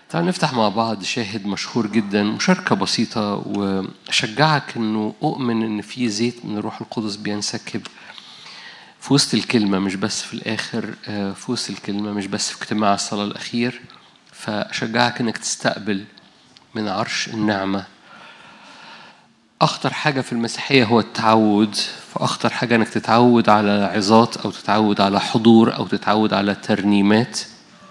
تعالوا نفتح مع بعض شاهد مشهور جدا مشاركة بسيطة وأشجعك إنه أؤمن إن في زيت من الروح القدس بينسكب في وسط الكلمة مش بس في الآخر آه، في وسط الكلمة مش بس في اجتماع الصلاة الأخير فأشجعك إنك تستقبل من عرش النعمة أخطر حاجة في المسيحية هو التعود فأخطر حاجة إنك تتعود على عظات أو تتعود على حضور أو تتعود على ترنيمات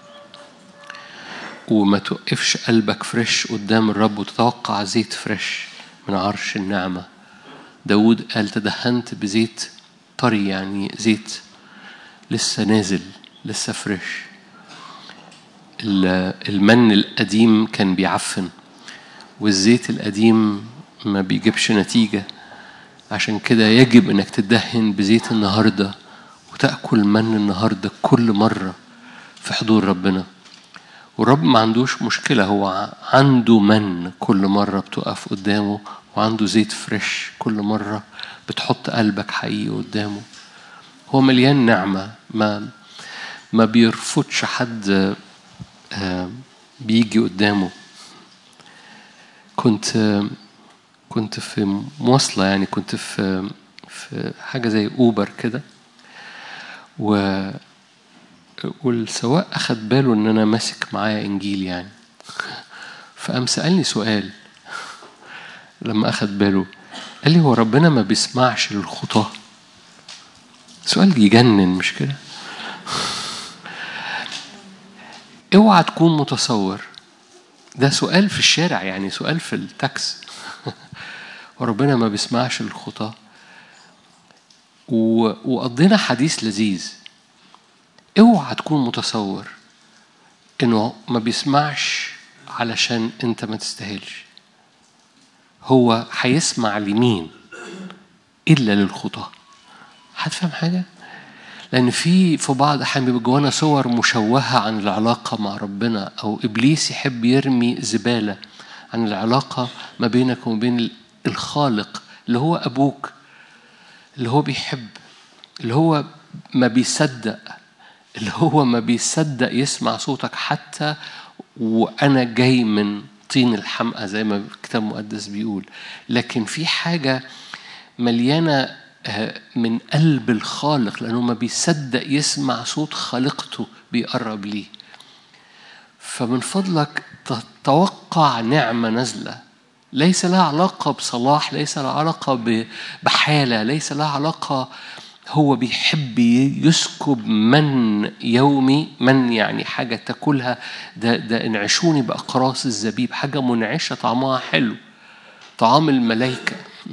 وما توقفش قلبك فريش قدام الرب وتتوقع زيت فريش من عرش النعمة داود قال تدهنت بزيت طري يعني زيت لسه نازل لسه فريش ال- المن القديم كان بيعفن والزيت القديم ما بيجيبش نتيجة عشان كده يجب انك تدهن بزيت النهاردة وتأكل من النهاردة كل مرة في حضور ربنا والرب ما عندوش مشكلة هو ع- عنده من كل مرة بتقف قدامه وعنده زيت فريش كل مرة بتحط قلبك حقيقي قدامه هو مليان نعمة ما ما بيرفضش حد آه، بيجي قدامه كنت آه، كنت في مواصلة يعني كنت في في حاجة زي أوبر كده و والسواق أخد باله إن أنا ماسك معايا إنجيل يعني فقام سألني سؤال لما أخد باله قال لي هو ربنا ما بيسمعش للخطاة سؤال يجنن مش كده اوعى تكون متصور ده سؤال في الشارع يعني سؤال في التاكس وربنا ما بيسمعش للخطاة و... وقضينا حديث لذيذ اوعى تكون متصور انه ما بيسمعش علشان انت ما تستاهلش هو هيسمع لمين الا للخطاه هتفهم حاجه لان في في بعض الاحيان بيبقى جوانا صور مشوهه عن العلاقه مع ربنا او ابليس يحب يرمي زباله عن العلاقه ما بينك وما بين الخالق اللي هو ابوك اللي هو بيحب اللي هو ما بيصدق اللي هو ما بيصدق يسمع صوتك حتى وانا جاي من طين الحمقى زي ما الكتاب المقدس بيقول لكن في حاجه مليانه آه، من قلب الخالق لانه ما بيصدق يسمع صوت خالقته بيقرب ليه فمن فضلك تتوقع نعمه نازله ليس لها علاقه بصلاح ليس لها علاقه ب- بحاله ليس لها علاقه هو بيحب يسكب من يومي من يعني حاجة تاكلها ده, ده انعشوني بأقراص الزبيب حاجة منعشة طعمها حلو طعام الملائكة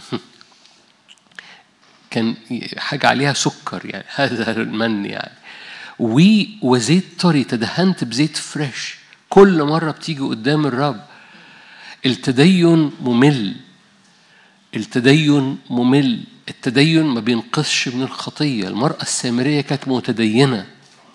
كان حاجة عليها سكر يعني هذا المن يعني و- وزيت طري تدهنت بزيت فريش كل مرة بتيجي قدام الرب التدين ممل التدين ممل التدين ما بينقذش من الخطية المرأة السامرية كانت متدينة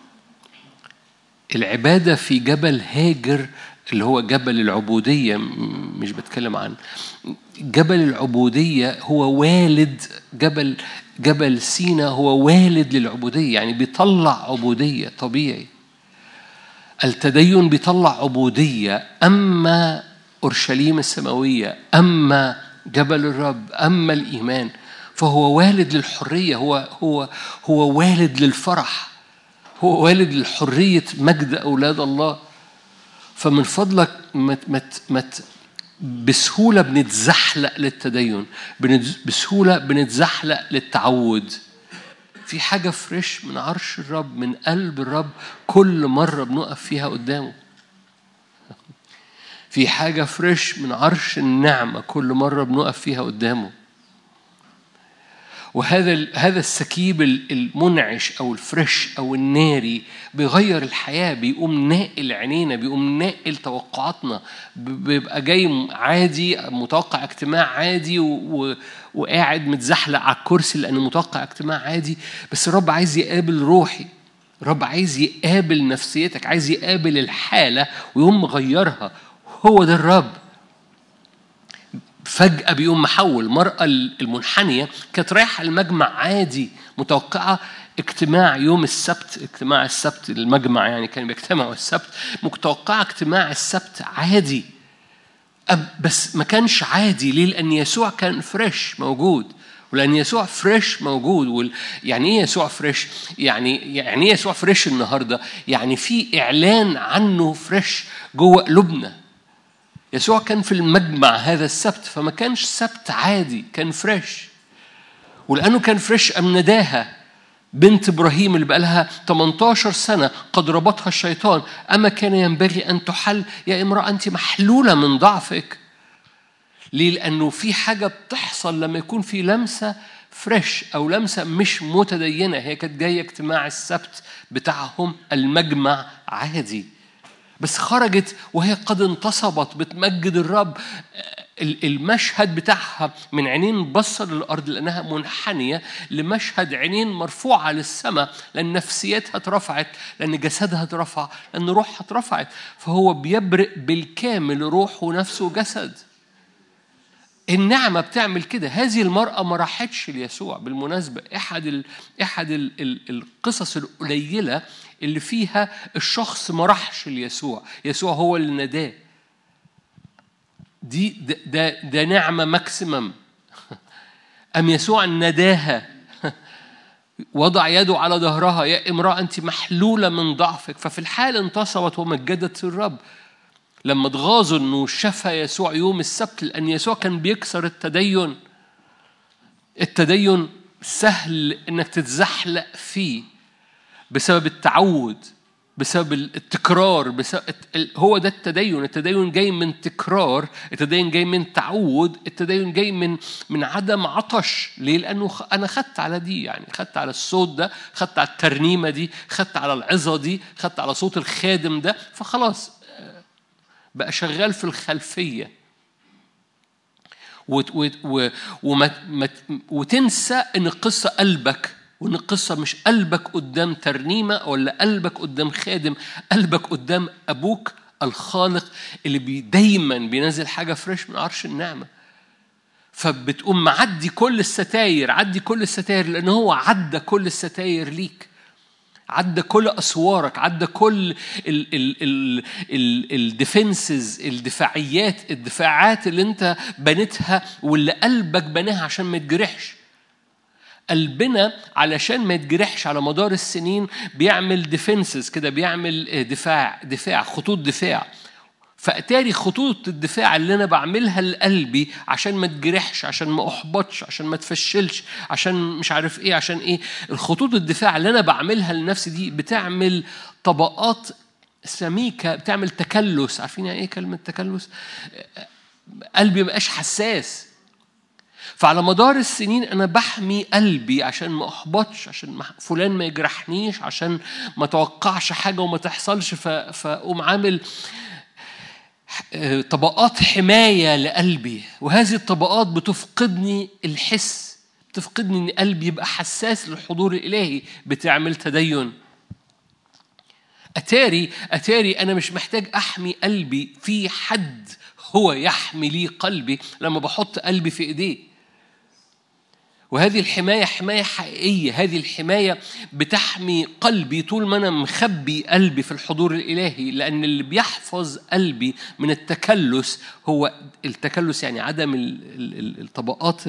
العبادة في جبل هاجر اللي هو جبل العبودية م- مش بتكلم عن جبل العبودية هو والد جبل جبل سينا هو والد للعبودية يعني بيطلع عبودية طبيعي التدين بيطلع عبودية أما أورشليم السماوية أما جبل الرب أما الإيمان فهو والد للحرية هو هو هو والد للفرح هو والد لحرية مجد أولاد الله فمن فضلك ما ما ما بسهولة بنتزحلق للتدين بنت- بسهولة بنتزحلق للتعود في حاجة فريش من عرش الرب من قلب الرب كل مرة بنقف فيها قدامه في حاجة فريش من عرش النعمة كل مرة بنقف فيها قدامه وهذا ال- هذا السكيب ال- المنعش او الفريش او الناري بيغير الحياه بيقوم ناقل عينينا بيقوم ناقل توقعاتنا ب- بيبقى جاي عادي متوقع اجتماع عادي و... و... وقاعد متزحلق على الكرسي لانه متوقع اجتماع عادي بس الرب عايز يقابل روحي الرب عايز يقابل نفسيتك عايز يقابل الحاله ويقوم مغيرها هو ده الرب فجأة بيقوم محول المرأة المنحنية كانت رايحة المجمع عادي متوقعة اجتماع يوم السبت اجتماع السبت المجمع يعني كان بيجتمعوا السبت متوقع اجتماع السبت عادي بس ما كانش عادي ليه؟ لأن يسوع كان فريش موجود ولأن يسوع فريش موجود وال... يعني إيه يسوع فريش؟ يعني يعني إيه يسوع فريش النهارده؟ يعني في إعلان عنه فريش جوه قلوبنا. يسوع كان في المجمع هذا السبت فما كانش سبت عادي كان فريش. ولأنه كان فريش أم نداها بنت ابراهيم اللي بقى لها 18 سنه قد ربطها الشيطان اما كان ينبغي ان تحل يا امراه انت محلوله من ضعفك ليه لانه في حاجه بتحصل لما يكون في لمسه فريش او لمسه مش متدينه هي كانت جايه اجتماع السبت بتاعهم المجمع عادي بس خرجت وهي قد انتصبت بتمجد الرب المشهد بتاعها من عينين بصة للأرض لأنها منحنية لمشهد عينين مرفوعة للسماء لأن نفسيتها اترفعت لأن جسدها اترفع لأن روحها اترفعت فهو بيبرئ بالكامل روح ونفس وجسد النعمة بتعمل كده هذه المرأة ما راحتش ليسوع بالمناسبة أحد ال أحد ال ال القصص القليلة اللي فيها الشخص ما راحش ليسوع يسوع هو اللي ناداه دي ده, ده, ده نعمة ماكسيمم أم يسوع نداها وضع يده على ظهرها يا امرأة أنت محلولة من ضعفك ففي الحال انتصبت ومجدت الرب لما اتغاظوا انه شفى يسوع يوم السبت لان يسوع كان بيكسر التدين التدين سهل انك تتزحلق فيه بسبب التعود بسبب التكرار بسبب هو ده التدين التدين جاي من تكرار التدين جاي من تعود التدين جاي من من عدم عطش ليه لانه انا خدت على دي يعني خدت على الصوت ده خدت على الترنيمه دي خدت على العظه دي خدت على صوت الخادم ده فخلاص بقى شغال في الخلفيه وتنسى ان القصه قلبك وان القصه مش قلبك قدام ترنيمه ولا قلبك قدام خادم قلبك قدام ابوك الخالق اللي بي دايما بينزل حاجه فريش من عرش النعمه فبتقوم معدي كل الستاير عدي كل الستاير لان هو عدى كل الستاير ليك عدى كل اسوارك عدى كل الديفنسز الدفاعيات الدفاعات اللي انت بنيتها واللي قلبك بناها عشان ما يتجرحش قلبنا علشان ما يتجرحش على مدار السنين بيعمل ديفنسز كده بيعمل دفاع دفاع خطوط دفاع فأتاري خطوط الدفاع اللي أنا بعملها لقلبي عشان ما تجرحش عشان ما أحبطش عشان ما تفشلش عشان مش عارف إيه عشان إيه الخطوط الدفاع اللي أنا بعملها لنفسي دي بتعمل طبقات سميكة بتعمل تكلس عارفين يعني إيه كلمة تكلس قلبي مبقاش حساس فعلى مدار السنين انا بحمي قلبي عشان ما احبطش عشان فلان ما يجرحنيش عشان ما توقعش حاجه وما تحصلش فاقوم عامل طبقات حمايه لقلبي وهذه الطبقات بتفقدني الحس بتفقدني ان قلبي يبقى حساس للحضور الالهي بتعمل تدين اتاري اتاري انا مش محتاج احمي قلبي في حد هو يحمي لي قلبي لما بحط قلبي في ايديه وهذه الحماية حماية حقيقية هذه الحماية بتحمي قلبي طول ما أنا مخبي قلبي في الحضور الإلهي لأن اللي بيحفظ قلبي من التكلس هو التكلس يعني عدم الطبقات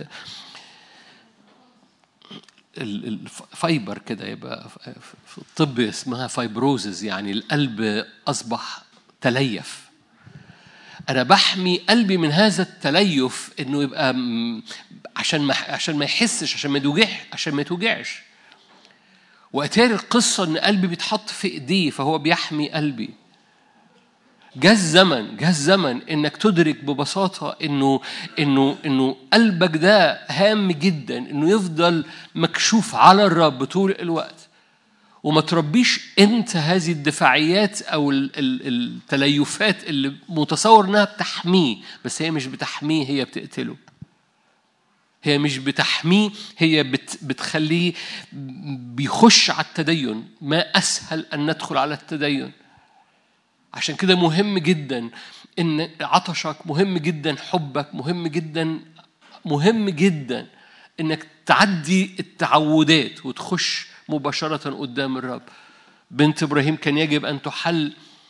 الفايبر كده يبقى في الطب اسمها فايبروزز يعني القلب أصبح تليف أنا بحمي قلبي من هذا التليف إنه يبقى عشان ما عشان ما يحسش عشان ما يتوجعش عشان ما يتوجعش واتاري القصه ان قلبي بيتحط في ايديه فهو بيحمي قلبي جاء الزمن جاء الزمن انك تدرك ببساطه انه انه انه قلبك ده هام جدا انه يفضل مكشوف على الرب طول الوقت وما تربيش انت هذه الدفاعيات او التليفات اللي متصور انها بتحميه بس هي مش بتحميه هي بتقتله هي مش بتحميه هي بت بتخليه بيخش على التدين ما اسهل ان ندخل على التدين عشان كده مهم جدا ان عطشك مهم جدا حبك مهم جدا مهم جدا انك تعدي التعودات وتخش مباشرة قدام الرب بنت إبراهيم كان يجب أن تحل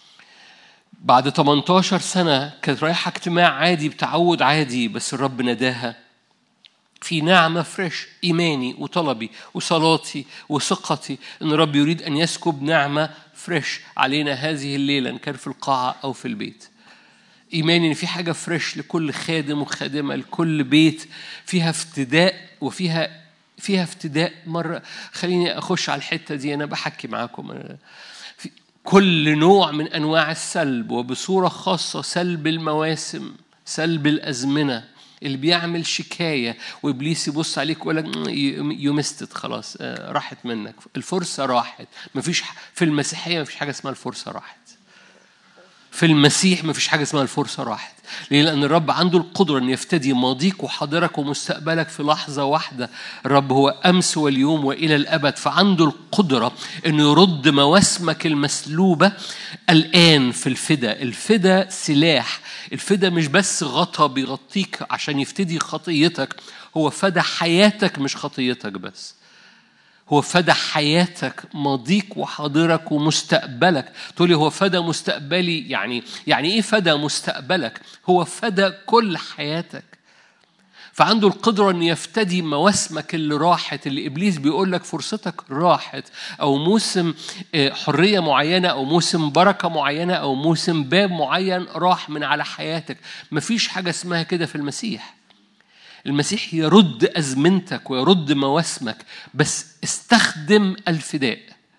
بعد 18 سنة كانت رايحة اجتماع عادي بتعود عادي بس الرب نداها في نعمة فريش إيماني وطلبي وصلاتي وثقتي إن الرب يريد أن يسكب نعمة فريش علينا هذه الليلة إن كان في القاعة أو في البيت إيماني إن في حاجة فريش لكل خادم وخادمة لكل بيت فيها افتداء وفيها فيها افتداء مرة خليني أخش على الحتة دي أنا بحكي معاكم في كل نوع من أنواع السلب وبصورة خاصة سلب المواسم سلب الأزمنة اللي بيعمل شكاية وإبليس يبص عليك ويقول لك يمستت خلاص راحت منك الفرصة راحت مفيش في المسيحية مفيش حاجة اسمها الفرصة راحت في المسيح ما فيش حاجة اسمها الفرصة راحت ليه؟ لأن الرب عنده القدرة أن يفتدي ماضيك وحاضرك ومستقبلك في لحظة واحدة الرب هو أمس واليوم وإلى الأبد فعنده القدرة أنه يرد مواسمك المسلوبة الآن في الفدا الفدا سلاح الفدا مش بس غطا بيغطيك عشان يفتدي خطيتك هو فدا حياتك مش خطيتك بس هو فدى حياتك ماضيك وحاضرك ومستقبلك تقول لي هو فدى مستقبلي يعني يعني ايه فدى مستقبلك هو فدى كل حياتك فعنده القدرة أن يفتدي مواسمك اللي راحت اللي إبليس بيقول لك فرصتك راحت أو موسم حرية معينة أو موسم بركة معينة أو موسم باب معين راح من على حياتك مفيش حاجة اسمها كده في المسيح المسيح يرد أزمنتك ويرد مواسمك بس استخدم الفداء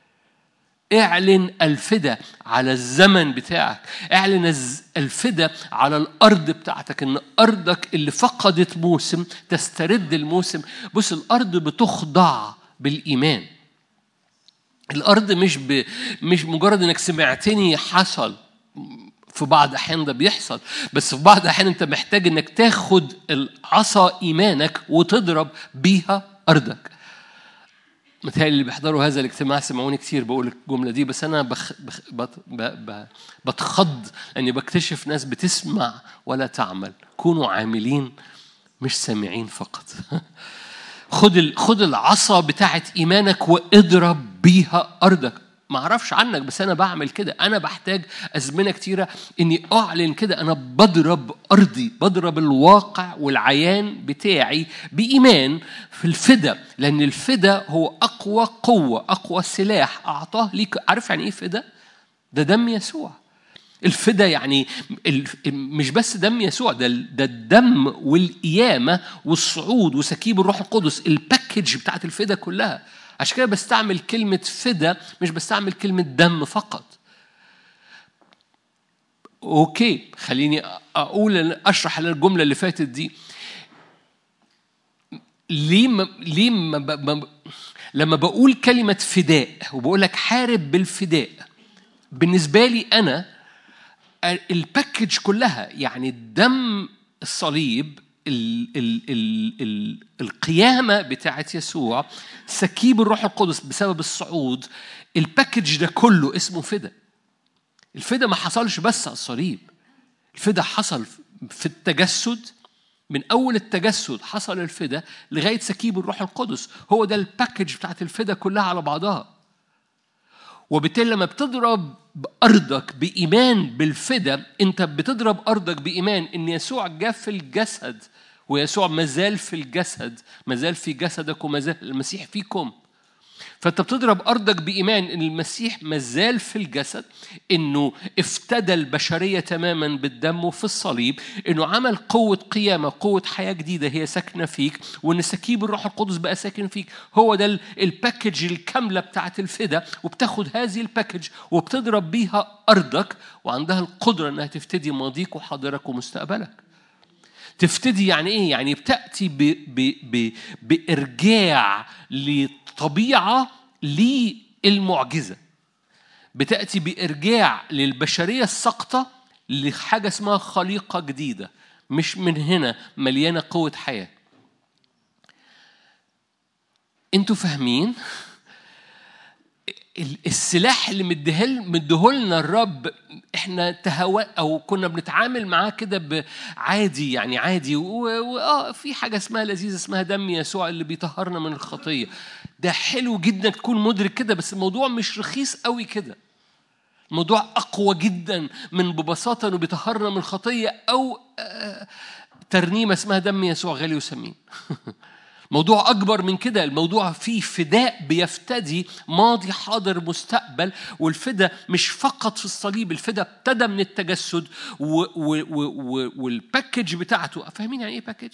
اعلن الفدا على الزمن بتاعك اعلن الفدا على الارض بتاعتك ان ارضك اللي فقدت موسم تسترد الموسم بص الارض بتخضع بالايمان الارض مش ب... مش مجرد انك سمعتني حصل في بعض الاحيان ده بيحصل بس في بعض الاحيان انت محتاج انك تاخد العصا ايمانك وتضرب بيها ارضك متهيألي اللي بيحضروا هذا الاجتماع سمعوني كتير بقول الجمله دي بس انا بخ بخ بت ب ب بتخض اني بكتشف ناس بتسمع ولا تعمل كونوا عاملين مش سامعين فقط خد خد العصا بتاعت ايمانك واضرب بيها ارضك ما اعرفش عنك بس انا بعمل كده انا بحتاج ازمنه كتيره اني اعلن كده انا بضرب ارضي بضرب الواقع والعيان بتاعي بايمان في الفدا لان الفدا هو اقوى قوه اقوى سلاح اعطاه ليك عارف يعني ايه فدا ده دم يسوع الفدا يعني مش بس دم يسوع ده ده الدم والقيامه والصعود وسكيب الروح القدس الباكج بتاعت الفدا كلها عشان كده بستعمل كلمة فدا مش بستعمل كلمة دم فقط اوكي خليني اقول اشرح الجمله اللي فاتت دي ليه ما ليه ما ب... ما لما بقول كلمه فداء وبقول لك حارب بالفداء بالنسبه لي انا الباكج كلها يعني الدم الصليب ال ال ال ال القيامة بتاعت يسوع سكيب الروح القدس بسبب الصعود الباكج ده كله اسمه فدا الفدا ما حصلش بس على الصليب الفدا حصل في التجسد من أول التجسد حصل الفدا لغاية سكيب الروح القدس هو ده الباكج بتاعت الفدا كلها على بعضها وبالتالي لما بتضرب بأرضك بإيمان بالفدا أنت بتضرب أرضك بإيمان إن يسوع جاء في الجسد ويسوع مازال في الجسد مازال في جسدك ومازال المسيح فيكم فانت بتضرب ارضك بايمان ان المسيح مازال في الجسد انه افتدى البشريه تماما بالدم في الصليب انه عمل قوه قيامه قوه حياه جديده هي ساكنه فيك وان سكيب الروح القدس بقى ساكن فيك هو ده الباكج الكامله بتاعت الفدا وبتاخد هذه الباكج وبتضرب بيها ارضك وعندها القدره انها تفتدي ماضيك وحاضرك ومستقبلك تفتدي يعني ايه؟ يعني بتاتي ب ب ب بارجاع لطبيعه للمعجزه. بتاتي بارجاع للبشريه الساقطه لحاجه اسمها خليقه جديده مش من هنا مليانه قوه حياه. انتوا فاهمين؟ ال- السلاح اللي مديهل- مديهولنا الرب احنا تهوى او كنا بنتعامل معاه كده عادي يعني عادي واه في حاجه اسمها لذيذه اسمها دم يسوع اللي بيطهرنا من الخطيه ده حلو جدا تكون مدرك كده بس الموضوع مش رخيص قوي كده الموضوع اقوى جدا من ببساطه انه بيطهرنا من الخطيه او آه، ترنيمه اسمها دم يسوع غالي وثمين موضوع أكبر من كده الموضوع فيه فداء بيفتدي ماضي حاضر مستقبل والفداء مش فقط في الصليب الفداء ابتدى من التجسد و و و و والباكج بتاعته فاهمين يعني ايه باكج؟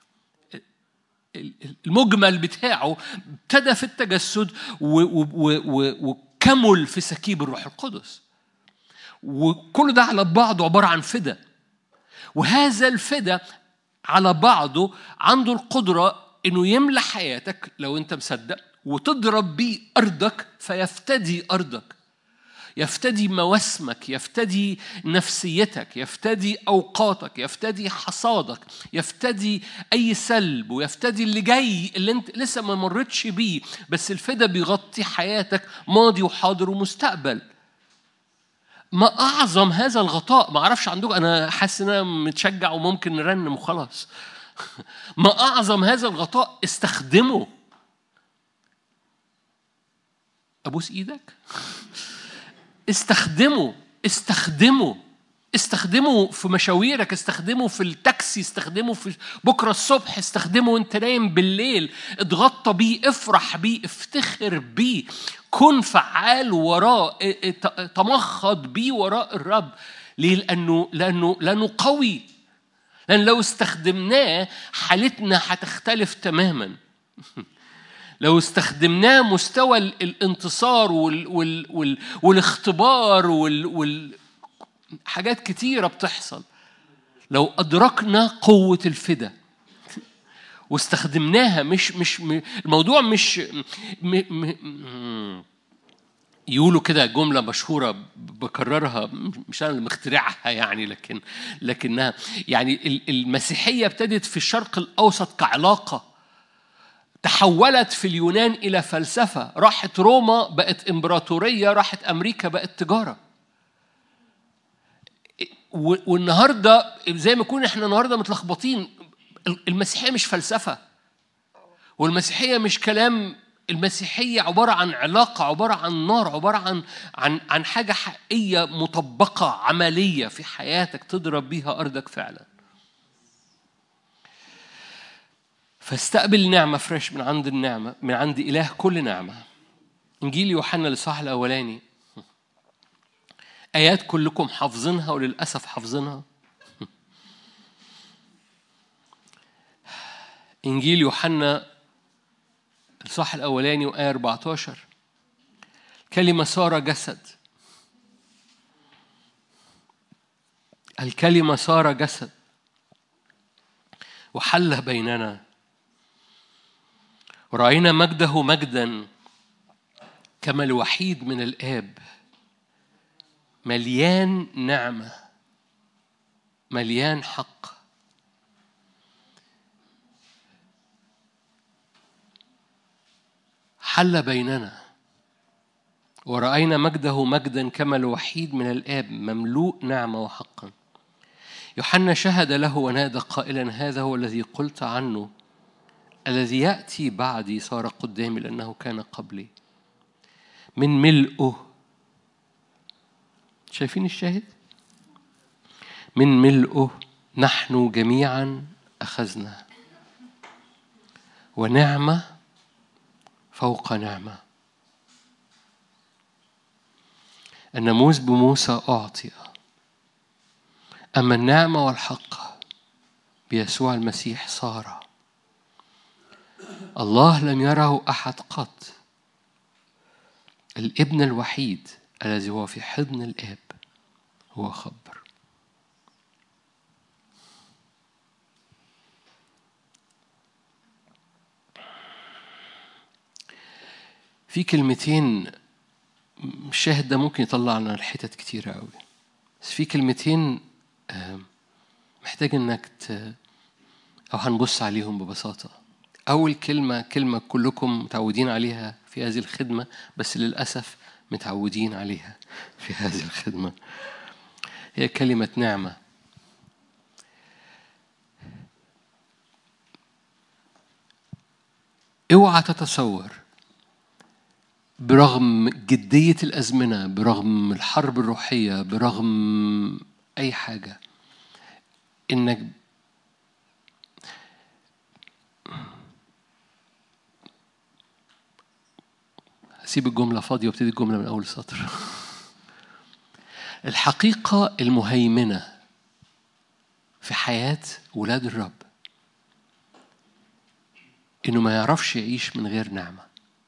المجمل بتاعه ابتدى في التجسد و و و وكمل في سكيب الروح القدس وكل ده على بعضه عبارة عن فداء وهذا الفداء على بعضه عنده القدرة انه يملى حياتك لو انت مصدق وتضرب بيه ارضك فيفتدي ارضك يفتدي مواسمك يفتدي نفسيتك يفتدي اوقاتك يفتدي حصادك يفتدي اي سلب ويفتدي اللي جاي اللي انت لسه ما مرتش بيه بس الفدا بيغطي حياتك ماضي وحاضر ومستقبل ما اعظم هذا الغطاء ما اعرفش عندكم انا حاسس ان انا متشجع وممكن نرنم وخلاص ما اعظم هذا الغطاء استخدمه ابوس ايدك استخدمه استخدمه استخدمه في مشاويرك استخدمه في التاكسي استخدمه في بكرة الصبح استخدمه وانت نايم بالليل اتغطى بيه افرح بيه افتخر بيه كن فعال وراه تمخض بيه وراء الرب ليه لأنه لأنه لأنه قوي لأن لو استخدمناه حالتنا هتختلف تماما لو استخدمناه مستوى الانتصار وال وال وال والاختبار وال وال حاجات كتيرة بتحصل لو أدركنا قوة الفدا واستخدمناها مش مش الموضوع مش م م يقولوا كده جملة مشهورة بكررها مش أنا اللي مخترعها يعني لكن لكنها يعني المسيحية ابتدت في الشرق الأوسط كعلاقة تحولت في اليونان إلى فلسفة راحت روما بقت إمبراطورية راحت أمريكا بقت تجارة والنهاردة زي ما يكون احنا النهاردة متلخبطين المسيحية مش فلسفة والمسيحية مش كلام المسيحية عبارة عن علاقة عبارة عن نار عبارة عن عن عن حاجة حقيقية مطبقة عملية في حياتك تضرب بيها أرضك فعلا فاستقبل نعمة فريش من عند النعمة من عند إله كل نعمة إنجيل يوحنا الإصحاح الأولاني آيات كلكم حافظينها وللأسف حافظينها إنجيل يوحنا الصح الأولاني وآية 14 كلمة صار جسد الكلمة صار جسد وحل بيننا ورأينا مجده مجدا كما الوحيد من الآب مليان نعمة مليان حق حل بيننا ورأينا مجده مجدا كما الوحيد من الآب مملوء نعمة وحقا يوحنا شهد له ونادى قائلا هذا هو الذي قلت عنه الذي يأتي بعدي صار قدامي لأنه كان قبلي من ملئه شايفين الشاهد من ملئه نحن جميعا أخذنا ونعمة فوق نعمة الناموس بموسى أعطي أما النعمة والحق بيسوع المسيح صار الله لم يره أحد قط الابن الوحيد الذي هو في حضن الآب هو خبر في كلمتين الشاهد ده ممكن يطلع لنا الحتت كتيرة قوي بس في كلمتين محتاج انك ت... او هنبص عليهم ببساطة أول كلمة كلمة كلكم متعودين عليها في هذه الخدمة بس للأسف متعودين عليها في هذه الخدمة هي كلمة نعمة اوعى تتصور برغم جدية الأزمنة برغم الحرب الروحية برغم أي حاجة إنك هسيب الجملة فاضية وابتدي الجملة من أول سطر الحقيقة المهيمنة في حياة ولاد الرب إنه ما يعرفش يعيش من غير نعمة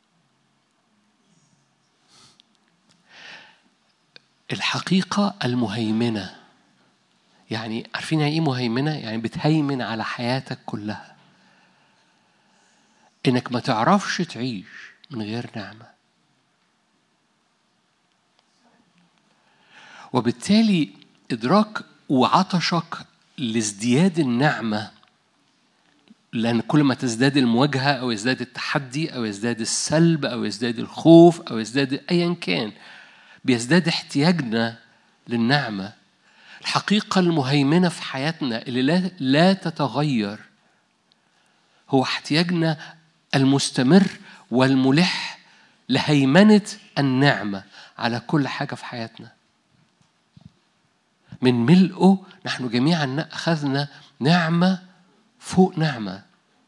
الحقيقة المهيمنة يعني عارفين يعني إيه مهيمنة؟ يعني بتهيمن على حياتك كلها إنك ما تعرفش تعيش من غير نعمة وبالتالي إدراك وعطشك لازدياد النعمة لأن كل ما تزداد المواجهة أو يزداد التحدي أو يزداد السلب أو يزداد الخوف أو يزداد أيا كان بيزداد احتياجنا للنعمة الحقيقة المهيمنة في حياتنا اللي لا, لا تتغير هو احتياجنا المستمر والملح لهيمنة النعمة على كل حاجة في حياتنا من ملئه نحن جميعا أخذنا نعمة فوق نعمة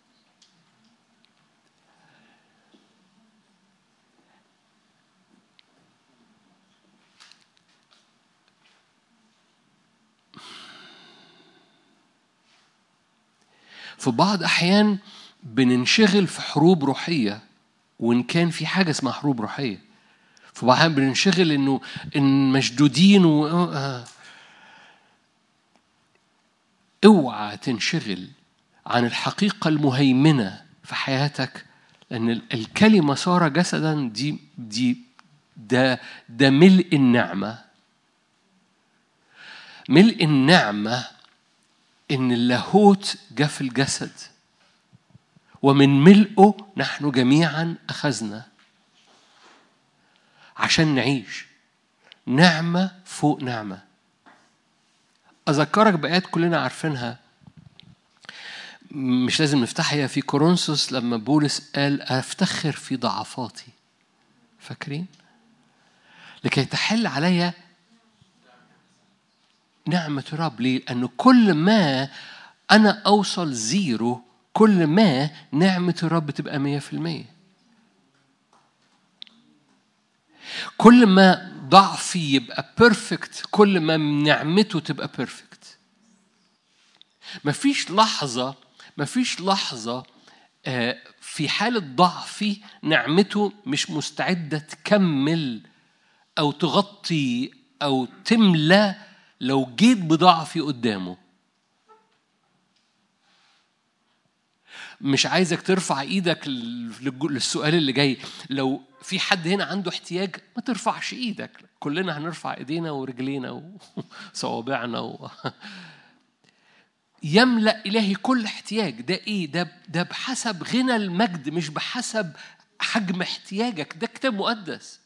في بعض أحيان بننشغل في حروب روحية وإن كان في حاجة اسمها حروب روحية في بعض الأحيان بننشغل إنه إن مشدودين و... اوعى تنشغل عن الحقيقة المهيمنة في حياتك لأن الكلمة صار جسدا دي دي ده ده ملء النعمة ملء النعمة إن اللاهوت جاء في الجسد ومن ملئه نحن جميعا أخذنا عشان نعيش نعمة فوق نعمة أذكرك بآيات كلنا عارفينها مش لازم نفتحها في كورنثوس لما بولس قال أفتخر في ضعفاتي فاكرين؟ لكي تحل علي نعمة رب ليه؟ لأنه كل ما أنا أوصل زيرو كل ما نعمة الرب تبقى مية في المية كل ما ضعفي يبقى بيرفكت كل ما نعمته تبقى بيرفكت مفيش لحظة مفيش لحظة في حالة ضعفي نعمته مش مستعدة تكمل أو تغطي أو تملى لو جيت بضعفي قدامه مش عايزك ترفع ايدك للسؤال اللي جاي لو في حد هنا عنده احتياج ما ترفعش ايدك كلنا هنرفع ايدينا ورجلينا وصوابعنا و... يملا الهي كل احتياج ده ايه ده ده بحسب غنى المجد مش بحسب حجم احتياجك ده كتاب مقدس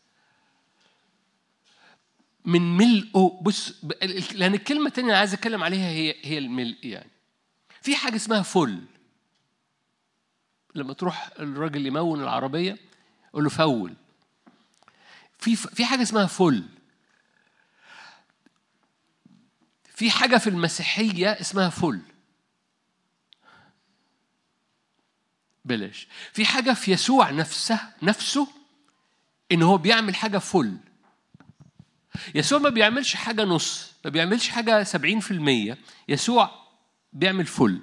من ملئه بص لان الكلمه الثانيه اللي عايز اتكلم عليها هي هي الملء يعني في حاجه اسمها فل لما تروح الراجل يمون العربيه قول له فول في في حاجه اسمها فل في حاجه في المسيحيه اسمها فل بلاش في حاجه في يسوع نفسه نفسه ان هو بيعمل حاجه فل يسوع ما بيعملش حاجه نص ما بيعملش حاجه سبعين في المية يسوع بيعمل فل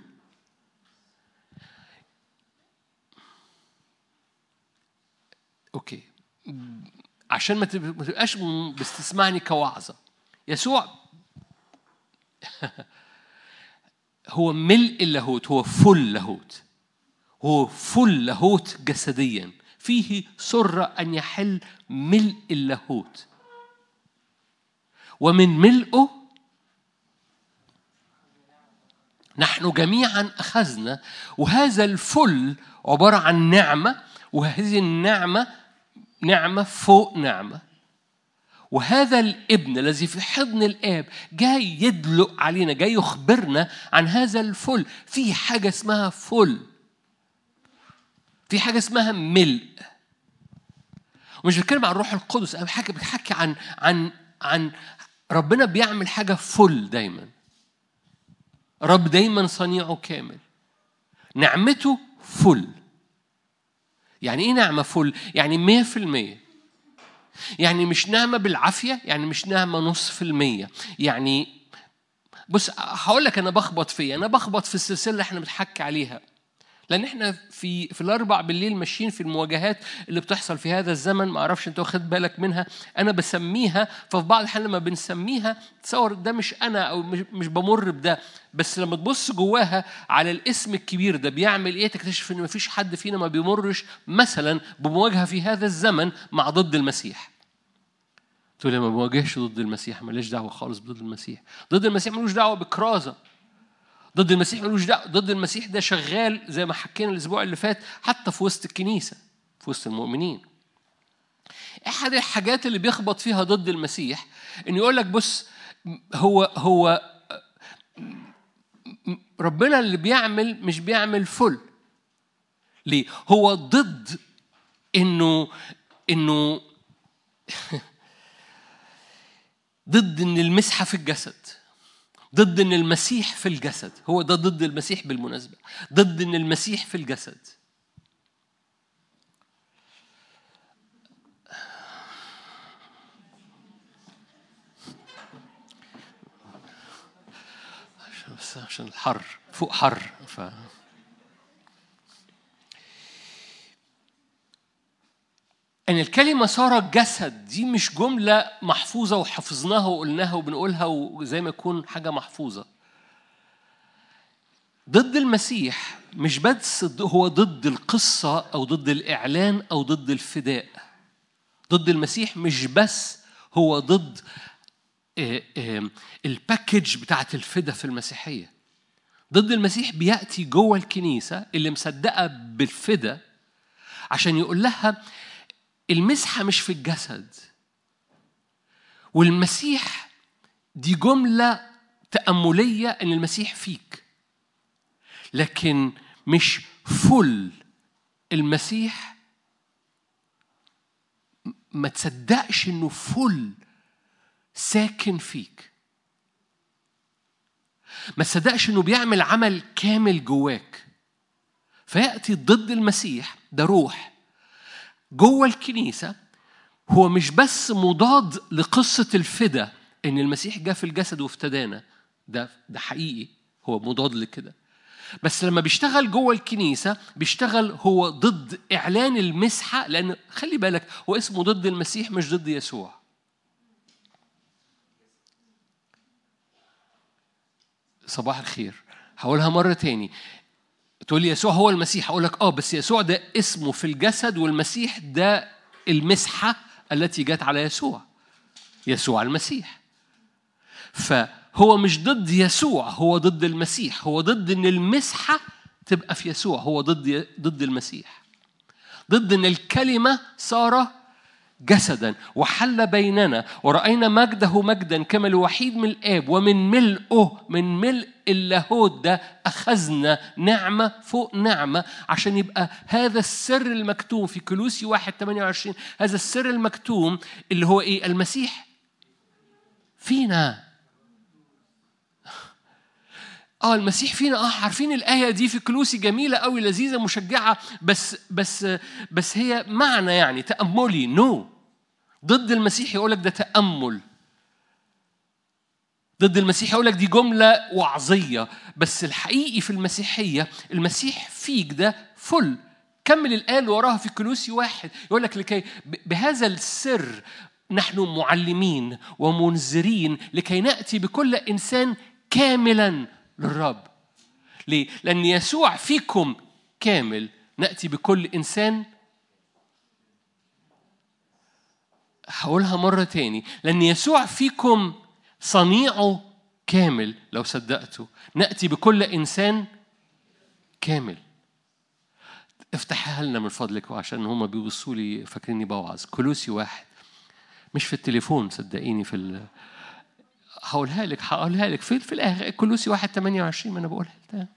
اوكي عشان ما تبقاش بتسمعني كوعظه يسوع هو ملء اللاهوت هو فل لاهوت هو فل لاهوت جسديا فيه سر ان يحل ملء اللاهوت ومن ملئه نحن جميعا اخذنا وهذا الفل عباره عن نعمه وهذه النعمه نعمة فوق نعمة وهذا الابن الذي في حضن الاب جاي يدلق علينا جاي يخبرنا عن هذا الفل في حاجه اسمها فل في حاجه اسمها ملء ومش بتكلم عن الروح القدس انا بحكي بحكي عن عن عن ربنا بيعمل حاجه فل دايما رب دايما صنيعه كامل نعمته فل يعني ايه نعمه فل يعني مية في المية يعني مش نعمة بالعافية يعني مش نعمة نص في المية يعني بص هقول لك أنا بخبط فيه أنا بخبط في السلسلة اللي احنا بنحكي عليها لان احنا في في الاربع بالليل ماشيين في المواجهات اللي بتحصل في هذا الزمن ما اعرفش انت واخد بالك منها انا بسميها ففي بعض الحال لما بنسميها تصور ده مش انا او مش, مش بمر بده بس لما تبص جواها على الاسم الكبير ده بيعمل ايه تكتشف ان مفيش حد فينا ما بيمرش مثلا بمواجهه في هذا الزمن مع ضد المسيح تقول لي ما بواجهش ضد المسيح ماليش دعوه خالص بضد المسيح ضد المسيح ملوش دعوه بكرازه ضد المسيح ملوش دعوه ضد المسيح ده شغال زي ما حكينا الاسبوع اللي فات حتى في وسط الكنيسه في وسط المؤمنين احد الحاجات اللي بيخبط فيها ضد المسيح انه يقول لك بص هو هو ربنا اللي بيعمل مش بيعمل فل ليه هو ضد انه انه ضد ان المسحه في الجسد ضد ان المسيح في الجسد هو ده ضد المسيح بالمناسبه ضد ان المسيح في الجسد عشان بس عشان الحر فوق حر ف ان الكلمه صارت جسد دي مش جمله محفوظه وحفظناها وقلناها وبنقولها وزي ما يكون حاجه محفوظه ضد المسيح مش بس هو ضد القصه او ضد الاعلان او ضد الفداء ضد المسيح مش بس هو ضد الباكج بتاعت الفدا في المسيحيه ضد المسيح بياتي جوه الكنيسه اللي مصدقه بالفدا عشان يقول لها المسحة مش في الجسد والمسيح دي جملة تأملية إن المسيح فيك لكن مش فل المسيح ما تصدقش إنه فل ساكن فيك ما تصدقش إنه بيعمل عمل كامل جواك فيأتي ضد المسيح ده روح جوه الكنيسة هو مش بس مضاد لقصة الفدا إن المسيح جاء في الجسد وافتدانا ده ده حقيقي هو مضاد لكده بس لما بيشتغل جوه الكنيسة بيشتغل هو ضد إعلان المسحة لأن خلي بالك هو اسمه ضد المسيح مش ضد يسوع صباح الخير هقولها مرة تاني تقول لي يسوع هو المسيح اقول لك اه بس يسوع ده اسمه في الجسد والمسيح ده المسحه التي جت على يسوع يسوع المسيح فهو مش ضد يسوع هو ضد المسيح هو ضد ان المسحه تبقى في يسوع هو ضد ضد المسيح ضد ان الكلمه صار جسدا وحل بيننا ورأينا مجده مجدا كما الوحيد من الآب ومن ملئه من ملء اللاهوت ده أخذنا نعمة فوق نعمة عشان يبقى هذا السر المكتوم في كلوسي واحد 28 هذا السر المكتوم اللي هو إيه المسيح فينا اه المسيح فينا اه عارفين الايه دي في كلوسي جميله قوي لذيذه مشجعه بس بس بس هي معنى يعني تاملي نو no. ضد المسيح يقول لك ده تامل ضد المسيح يقول لك دي جمله وعظيه بس الحقيقي في المسيحيه المسيح فيك ده فل كمل الايه اللي وراها في كلوسي واحد يقول لك لكي بهذا السر نحن معلمين ومنذرين لكي ناتي بكل انسان كاملا للرب ليه؟ لأن يسوع فيكم كامل نأتي بكل إنسان هقولها مرة تاني لأن يسوع فيكم صنيعه كامل لو صدقته نأتي بكل إنسان كامل افتحها لنا من فضلك وعشان هما بيبصوا لي فاكريني بوعظ كلوسي واحد مش في التليفون صدقيني في ال... هقولها لك هقولها لك في في الاخر كلوسي 1 28 ما انا بقولها لك.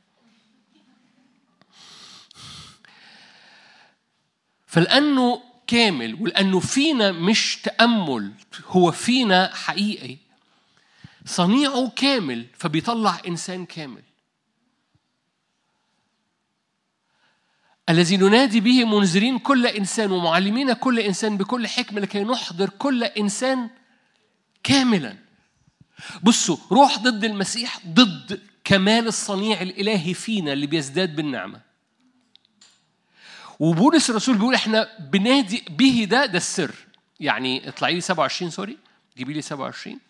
فلانه كامل ولانه فينا مش تامل هو فينا حقيقي صنيعه كامل فبيطلع انسان كامل الذي ننادي به منذرين كل انسان ومعلمين كل انسان بكل حكمه لكي نحضر كل انسان كاملا بصوا روح ضد المسيح ضد كمال الصنيع الالهي فينا اللي بيزداد بالنعمه وبولس الرسول بيقول احنا بنادي به ده ده السر يعني اطلعي لي 27 سوري جيبي لي 27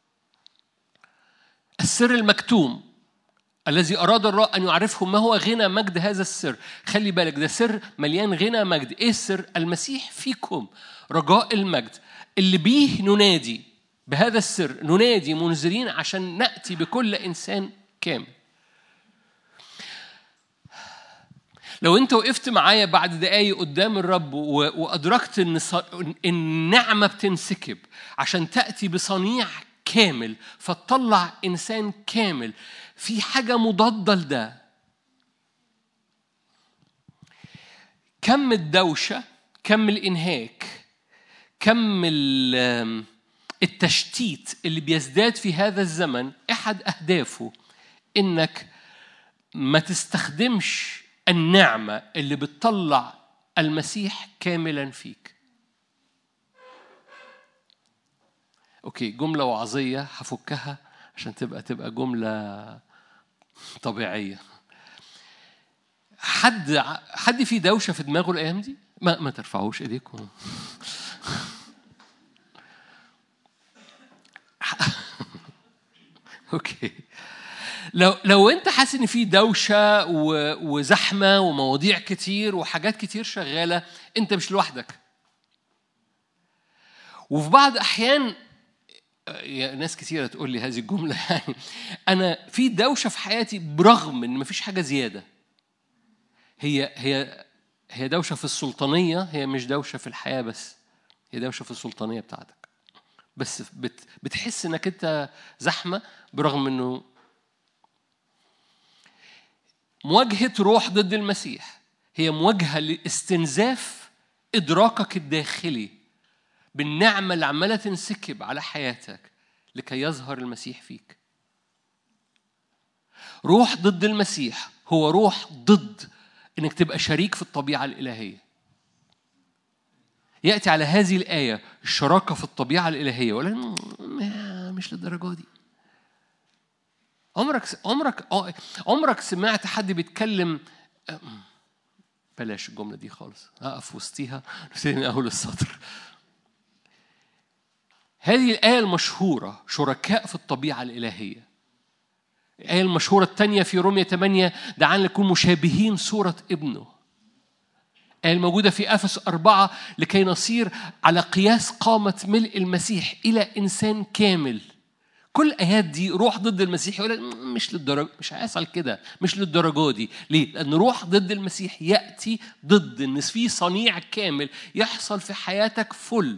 السر المكتوم الذي أراد الله أن يعرفهم ما هو غنى مجد هذا السر خلي بالك ده سر مليان غنى مجد إيه السر المسيح فيكم رجاء المجد اللي بيه ننادي بهذا السر ننادي منذرين عشان نأتي بكل إنسان كامل لو انت وقفت معايا بعد دقايق قدام الرب وادركت ان النعمه بتنسكب عشان تاتي بصنيع كامل فتطلع انسان كامل في حاجه مضاده لده كم الدوشه كم الانهاك كم التشتيت اللي بيزداد في هذا الزمن احد اهدافه انك ما تستخدمش النعمه اللي بتطلع المسيح كاملا فيك اوكي جمله وعظيه هفكها عشان تبقى تبقى جمله طبيعيه حد حد في دوشه في دماغه الايام دي ما ما ترفعوش ايديكم اوكي لو لو انت حاسس ان في دوشه وزحمه ومواضيع كتير وحاجات كتير شغاله انت مش لوحدك وفي بعض احيان ناس كثيرة تقول لي هذه الجملة يعني أنا في دوشة في حياتي برغم إن مفيش حاجة زيادة هي هي هي دوشة في السلطانية هي مش دوشة في الحياة بس هي دوشة في السلطانية بتاعتك بس بت بتحس إنك أنت زحمة برغم إنه مواجهة روح ضد المسيح هي مواجهة لاستنزاف إدراكك الداخلي بالنعمة اللي عمالة تنسكب على حياتك لكي يظهر المسيح فيك. روح ضد المسيح هو روح ضد انك تبقى شريك في الطبيعة الإلهية. يأتي على هذه الآية الشراكة في الطبيعة الإلهية ولا مش للدرجة دي. عمرك عمرك عمرك سمعت حد بيتكلم بلاش الجملة دي خالص هقف وسطيها نبتدي من أول السطر هذه الآية المشهورة شركاء في الطبيعة الإلهية الآية المشهورة الثانية في رومية 8 دعانا نكون مشابهين صورة ابنه الآية الموجودة في أفس أربعة لكي نصير على قياس قامة ملء المسيح إلى إنسان كامل كل الآيات دي روح ضد المسيح يقول مش للدرجة مش هيحصل كده مش للدرجة دي ليه؟ لأن روح ضد المسيح يأتي ضد إن في صنيع كامل يحصل في حياتك فل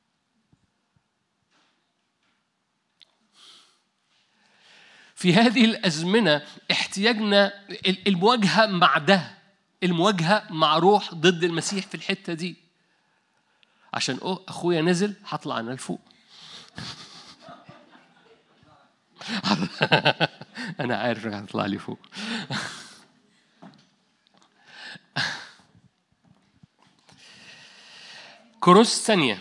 في هذه الأزمنة احتياجنا المواجهة مع ده المواجهة مع روح ضد المسيح في الحتة دي عشان أوه أخويا نزل هطلع أنا لفوق أنا عارف إنك هتطلع لي فوق كورنثوس الثانية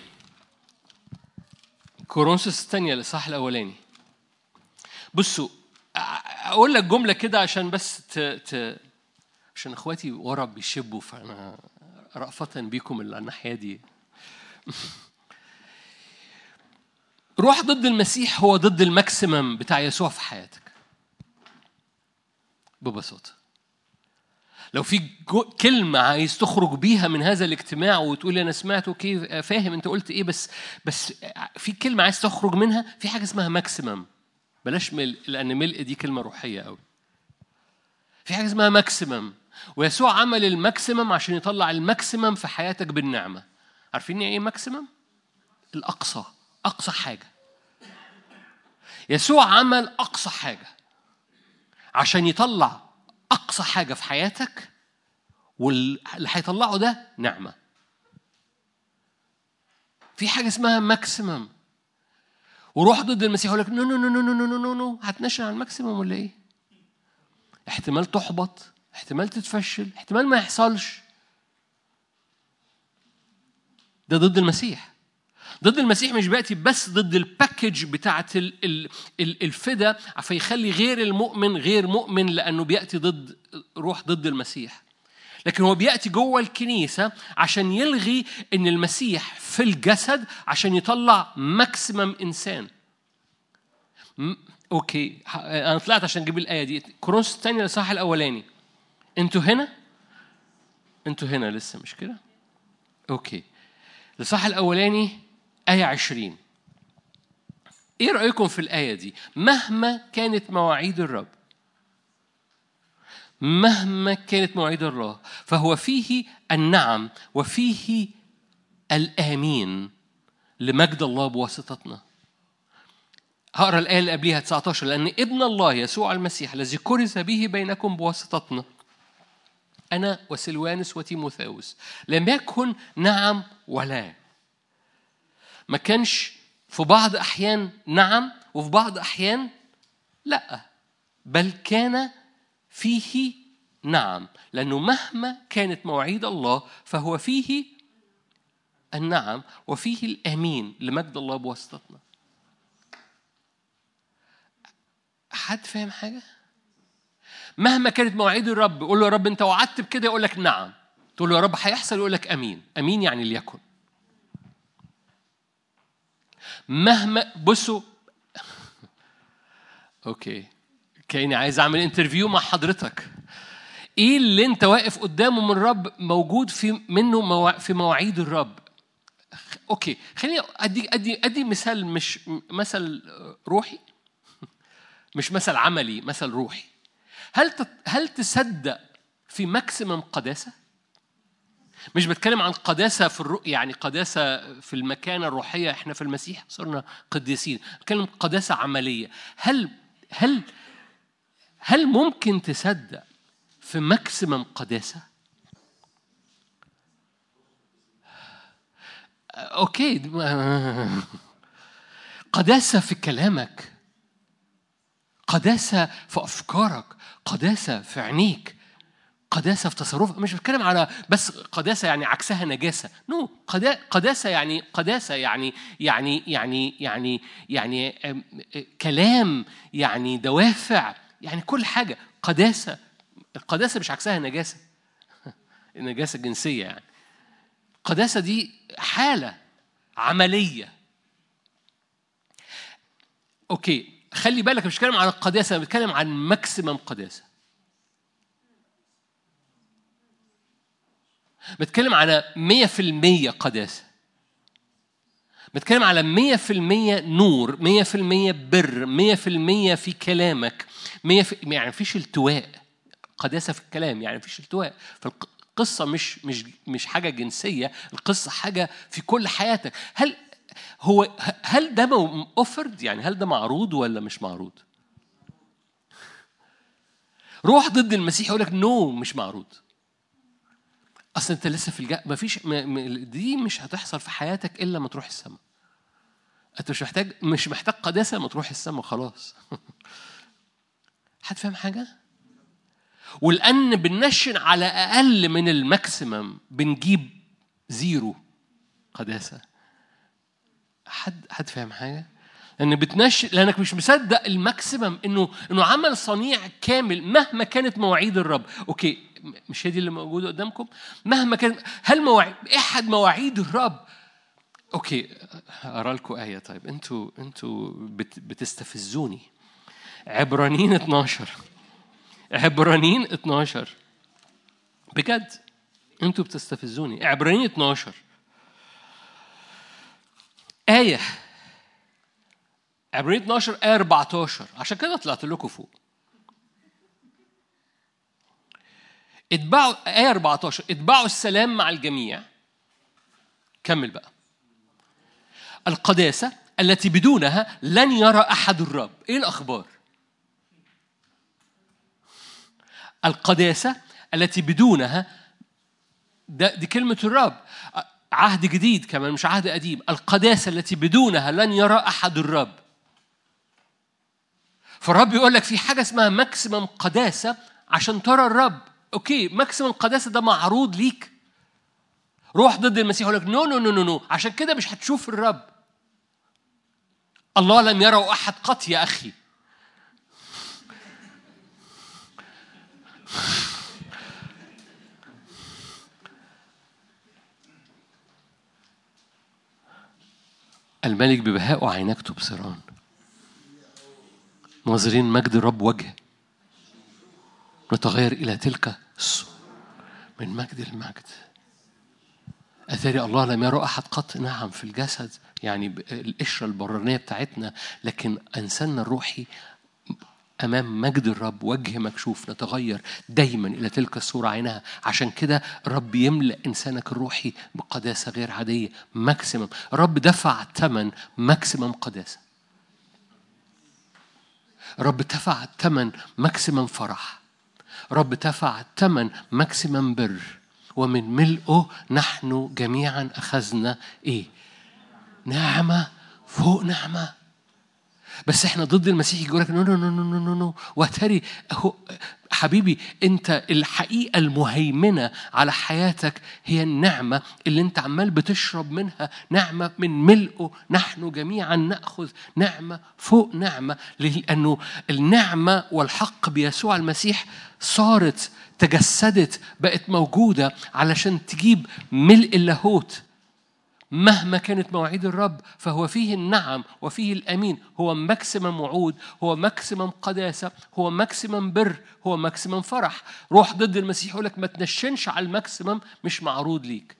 كورنثوس الثانية الإصحاح الأولاني بصوا اقول لك جمله كده عشان بس ت... ت... عشان اخواتي ورا بيشبوا فانا رأفة بيكم اللي على الناحيه دي روح ضد المسيح هو ضد الماكسيمم بتاع يسوع في حياتك ببساطه لو في كلمة عايز تخرج بيها من هذا الاجتماع وتقول أنا سمعت أوكي فاهم أنت قلت إيه بس بس في كلمة عايز تخرج منها في حاجة اسمها ماكسيمم بلاش ملء لأن ملء دي كلمة روحية قوي في حاجة اسمها ماكسيمم ويسوع عمل الماكسيمم عشان يطلع الماكسيمم في حياتك بالنعمة عارفين ايه ماكسيمم؟ الأقصى أقصى حاجة يسوع عمل أقصى حاجة عشان يطلع أقصى حاجة في حياتك واللي هيطلعه ده نعمة في حاجة اسمها ماكسيمم وروح ضد المسيح يقول لك نو نو نو نو نو نو نو نو هتنشن على الماكسيمم ولا ايه؟ احتمال تحبط احتمال تتفشل احتمال ما يحصلش ده ضد المسيح ضد المسيح مش بياتي بس ضد الباكج بتاعت الفدا فيخلي غير المؤمن غير مؤمن لانه بياتي ضد روح ضد المسيح لكن هو بياتي جوه الكنيسه عشان يلغي ان المسيح في الجسد عشان يطلع ماكسيمم انسان اوكي انا طلعت عشان اجيب الايه دي كروس الثاني الاصحاح الاولاني انتوا هنا انتوا هنا لسه مش كده اوكي الاصحاح الاولاني ايه عشرين ايه رايكم في الايه دي مهما كانت مواعيد الرب مهما كانت مواعيد الله فهو فيه النعم وفيه الامين لمجد الله بواسطتنا هقرا الآية اللي قبليها 19 لأن ابن الله يسوع المسيح الذي كرز به بينكم بواسطتنا أنا وسلوانس وتيموثاوس لم يكن نعم ولا ما كانش في بعض أحيان نعم وفي بعض أحيان لا بل كان فيه نعم لأنه مهما كانت مواعيد الله فهو فيه النعم وفيه الأمين لمجد الله بواسطتنا حد فاهم حاجة؟ مهما كانت مواعيد الرب قول له يا رب أنت وعدت بكده يقول لك نعم تقول له يا رب هيحصل يقول لك أمين أمين يعني ليكن مهما بصوا اوكي كأني عايز اعمل انترفيو مع حضرتك ايه اللي انت واقف قدامه من الرب موجود في منه موا... في مواعيد الرب اوكي خليني ادي ادي ادي مثال مش مثل روحي مش مثل عملي مثل روحي هل تت... هل تصدق في ماكسيمم قداسه مش بتكلم عن قداسة في الرؤية يعني قداسة في المكانة الروحية احنا في المسيح صرنا قديسين بتكلم قداسة عملية هل هل هل ممكن تصدق في ماكسيمم قداسة؟ اوكي قداسة في كلامك قداسة في أفكارك قداسة في عينيك قداسة في تصرفك مش بتكلم على بس قداسة يعني عكسها نجاسة نو no. قداسة يعني قداسة يعني يعني يعني يعني يعني كلام يعني دوافع يعني كل حاجة قداسة القداسة مش عكسها نجاسة النجاسة الجنسية يعني القداسة دي حالة عملية اوكي خلي بالك مش بتكلم عن القداسة انا بتكلم عن ماكسيمم قداسة بتكلم على مية في المية قداسة بتكلم على مية في المية نور مية في المية بر مية في المية في كلامك مية في يعني مفيش التواء قداسة في الكلام يعني مفيش التواء فالقصة مش مش مش حاجة جنسية القصة حاجة في كل حياتك هل هو هل ده اوفرد يعني هل ده معروض ولا مش معروض؟ روح ضد المسيح يقول لك نو مش معروض اصل انت لسه في الجا ما فيش دي مش هتحصل في حياتك الا ما تروح السماء انت مش محتاج مش محتاج قداسه ما تروح السماء خلاص حد فاهم حاجه ولان بننشن على اقل من الماكسيمم بنجيب زيرو قداسه حد حد فاهم حاجه لان بتنشن لانك مش مصدق الماكسيمم انه انه عمل صنيع كامل مهما كانت مواعيد الرب اوكي مش هي دي اللي موجوده قدامكم مهما كان هل مواعيد احد مواعيد الرب اوكي اقرا لكم ايه طيب انتوا انتوا بت... بتستفزوني عبرانيين 12 عبرانيين 12 بجد انتوا بتستفزوني عبرانيين 12 آية عبرانيين 12 آية 14 عشان كده طلعت لكم فوق اتبعوا آية 14 اتبعوا السلام مع الجميع كمل بقى القداسة التي بدونها لن يرى احد الرب ايه الاخبار القداسه التي بدونها ده دي كلمه الرب عهد جديد كمان مش عهد قديم القداسه التي بدونها لن يرى احد الرب فالرب يقول لك في حاجه اسمها ماكسيمم قداسه عشان ترى الرب اوكي ماكسيمم قداسه ده معروض ليك روح ضد المسيح يقول لك نو نو نو نو نو عشان كده مش هتشوف الرب الله لم يره احد قط يا اخي الملك ببهاء عيناك تبصران ناظرين مجد الرب وجه نتغير إلى تلك الصورة من مجد المجد أثاري الله لم يرى أحد قط نعم في الجسد يعني القشرة البرانية بتاعتنا لكن إنساننا الروحي أمام مجد الرب وجه مكشوف نتغير دايما إلى تلك الصورة عينها عشان كده الرب يملأ إنسانك الروحي بقداسة غير عادية ماكسيمم الرب دفع ثمن ماكسيمم قداسة رب دفع ثمن ماكسيمم فرح رب دفع ثمن ماكسيمم بر ومن ملئه نحن جميعا أخذنا إيه نعمة فوق نعمة بس احنا ضد المسيح يقول لك نو نو نو نو نو نو واتري اهو حبيبي انت الحقيقه المهيمنه على حياتك هي النعمه اللي انت عمال بتشرب منها نعمه من ملئه نحن جميعا ناخذ نعمه فوق نعمه لانه النعمه والحق بيسوع المسيح صارت تجسدت بقت موجوده علشان تجيب ملء اللاهوت مهما كانت مواعيد الرب فهو فيه النعم وفيه الامين هو ماكسيمم وعود هو ماكسيمم قداسه هو ماكسيمم بر هو ماكسيمم فرح روح ضد المسيح يقول لك ما تنشنش على الماكسيمم مش معروض ليك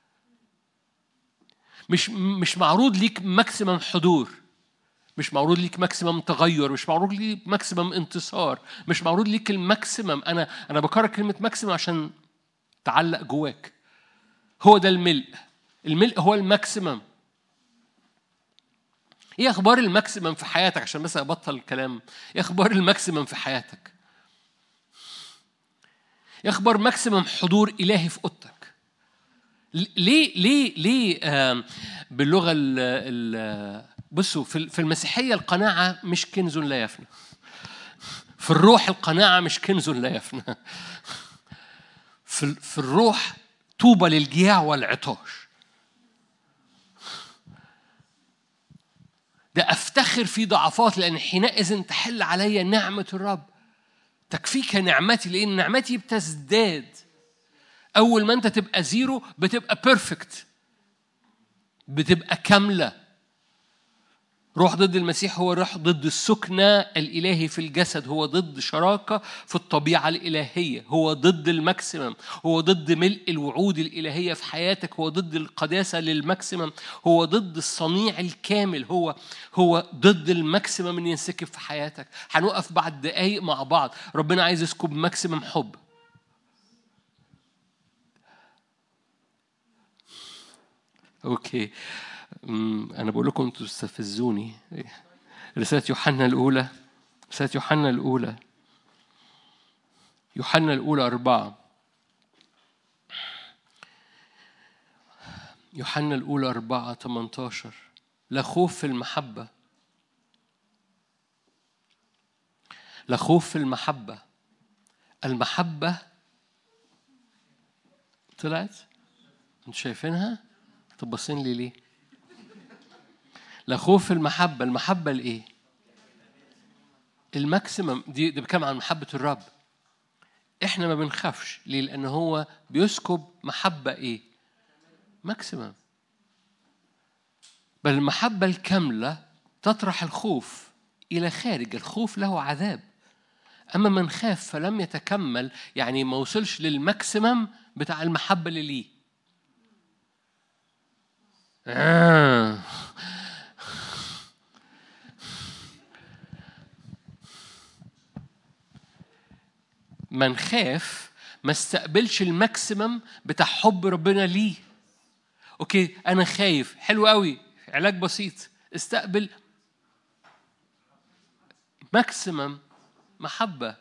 مش مش معروض ليك ماكسيمم حضور مش معروض ليك ماكسيمم تغير مش معروض ليك ماكسيمم انتصار مش معروض ليك الماكسيمم انا انا بكرر كلمه ماكسيمم عشان تعلق جواك هو ده الملء الملء هو الماكسيمم ايه اخبار الماكسيمم في حياتك عشان بس ابطل الكلام ايه اخبار الماكسيمم في حياتك ايه اخبار ماكسيمم حضور الهي في اوضتك ليه ليه ليه آه باللغه ال ال بصوا في المسيحيه القناعه مش كنز لا يفنى في الروح القناعه مش كنز لا يفنى في في الروح طوبى للجياع والعطاش ده افتخر في ضعفات لان حينئذ تحل علي نعمه الرب تكفيك نعمتي لان نعمتي بتزداد اول ما انت تبقى زيرو بتبقى بيرفكت بتبقى كامله روح ضد المسيح هو روح ضد السكنة الإلهي في الجسد هو ضد شراكة في الطبيعة الإلهية هو ضد الماكسيمم هو ضد ملء الوعود الإلهية في حياتك هو ضد القداسة للماكسيمم هو ضد الصنيع الكامل هو هو ضد الماكسيمم اللي ينسكب في حياتك هنقف بعد دقايق مع بعض ربنا عايز يسكب ماكسيمم حب اوكي أنا بقول لكم أنتوا تستفزوني رسالة يوحنا الأولى رسالة يوحنا الأولى يوحنا الأولى أربعة يوحنا الأولى أربعة 18 لا خوف في المحبة لا خوف في المحبة المحبة طلعت انتوا شايفينها؟ طب باصين لي ليه؟ لا خوف المحبة المحبة الإيه؟ الماكسيمم دي دي بكام عن محبة الرب احنا ما بنخافش ليه؟ لأن هو بيسكب محبة إيه؟ ماكسيمم بل المحبة الكاملة تطرح الخوف إلى خارج الخوف له عذاب أما من خاف فلم يتكمل يعني ما وصلش للماكسيمم بتاع المحبة اللي ليه آه. من خاف ما استقبلش الماكسيمم بتاع حب ربنا ليه اوكي انا خايف حلو قوي علاج بسيط استقبل ماكسيمم محبة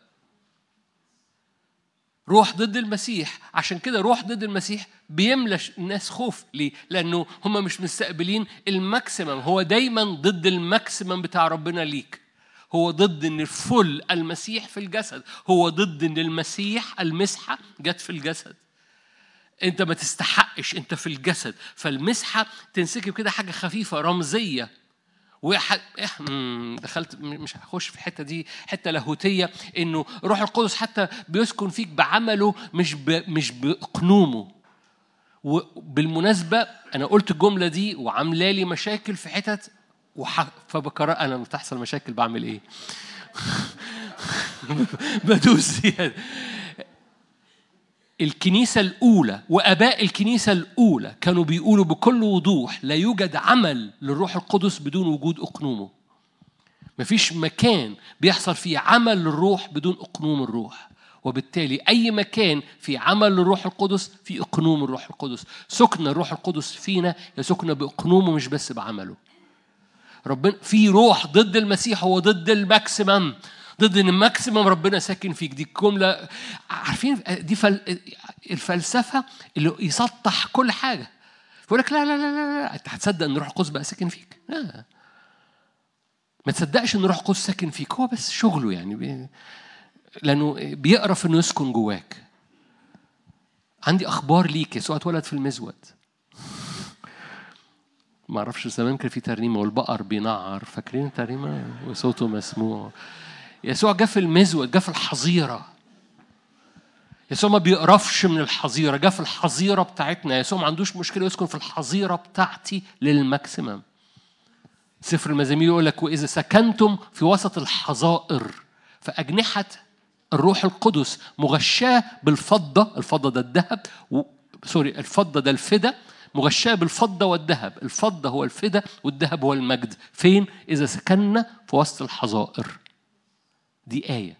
روح ضد المسيح عشان كده روح ضد المسيح بيملى الناس خوف ليه؟ لأنه هم مش مستقبلين الماكسيمم هو دايما ضد الماكسيمم بتاع ربنا ليك هو ضد ان الفل المسيح في الجسد هو ضد ان المسيح المسحة جت في الجسد انت ما تستحقش انت في الجسد فالمسحة تنسكب كده حاجة خفيفة رمزية وح... دخلت مش هخش في الحته دي حته لاهوتيه انه روح القدس حتى بيسكن فيك بعمله مش ب... مش باقنومه وبالمناسبه انا قلت الجمله دي وعامله لي مشاكل في حتت وح... فبكرر انا لما تحصل مشاكل بعمل ايه؟ بدوس زياده الكنيسة الأولى وآباء الكنيسة الأولى كانوا بيقولوا بكل وضوح لا يوجد عمل للروح القدس بدون وجود أقنومه مفيش مكان بيحصل فيه عمل للروح بدون أقنوم الروح وبالتالي أي مكان في عمل للروح القدس في أقنوم الروح القدس سكن الروح القدس فينا يسكن بأقنومه مش بس بعمله ربنا في روح ضد المسيح هو ضد الماكسيمم ضد ان الماكسيمم ربنا ساكن فيك دي جمله عارفين دي فل... الفلسفه اللي يسطح كل حاجه يقول لك لا لا لا لا, لا. انت هتصدق ان روح القدس بقى ساكن فيك لا ما تصدقش ان روح القدس ساكن فيك هو بس شغله يعني بي... لانه بيقرف انه يسكن جواك عندي اخبار ليك يسوع اتولد في المزود ما اعرفش زمان كان في ترنيمه والبقر بينعر فاكرين الترنيمه وصوته مسموع يسوع جه في المزود جه في الحظيرة يسوع ما بيقرفش من الحظيرة جه في الحظيرة بتاعتنا يسوع ما عندوش مشكلة يسكن في الحظيرة بتاعتي للماكسيمم سفر المزامير يقول لك وإذا سكنتم في وسط الحظائر فأجنحة الروح القدس مغشاة بالفضة الفضة ده الذهب و... سوري الفضة ده الفدا مغشاة بالفضة والذهب الفضة هو الفدا والذهب هو المجد فين إذا سكننا في وسط الحظائر دي آية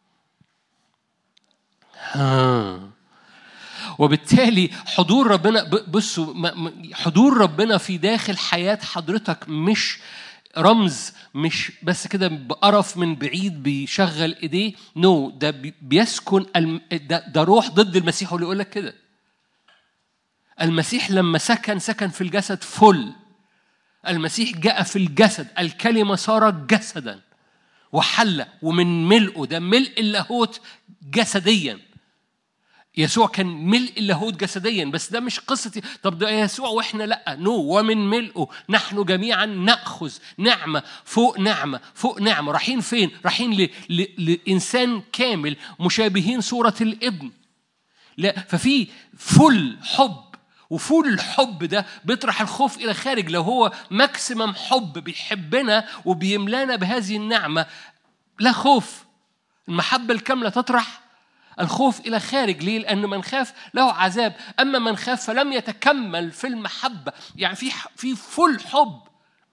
ها وبالتالي حضور ربنا بصوا حضور ربنا في داخل حياة حضرتك مش رمز مش بس كده بقرف من بعيد بيشغل ايديه نو no, ده بيسكن ده, ده روح ضد المسيح اللي يقول لك كده المسيح لما سكن سكن في الجسد فل المسيح جاء في الجسد الكلمة صارت جسدا وحل ومن ملئه ده ملء اللاهوت جسديا يسوع كان ملء اللاهوت جسديا بس ده مش قصة طب ده يسوع واحنا لا نو ومن ملئه نحن جميعا ناخذ نعمه فوق نعمه فوق نعمه رايحين فين؟ رايحين ل... ل... لانسان كامل مشابهين صوره الابن لا ففي فل حب وفول الحب ده بيطرح الخوف الى خارج لو هو ماكسيمم حب بيحبنا وبيملانا بهذه النعمه لا خوف المحبه الكامله تطرح الخوف الى خارج ليه لان من خاف له عذاب اما من خاف فلم يتكمل في المحبه يعني في في فل حب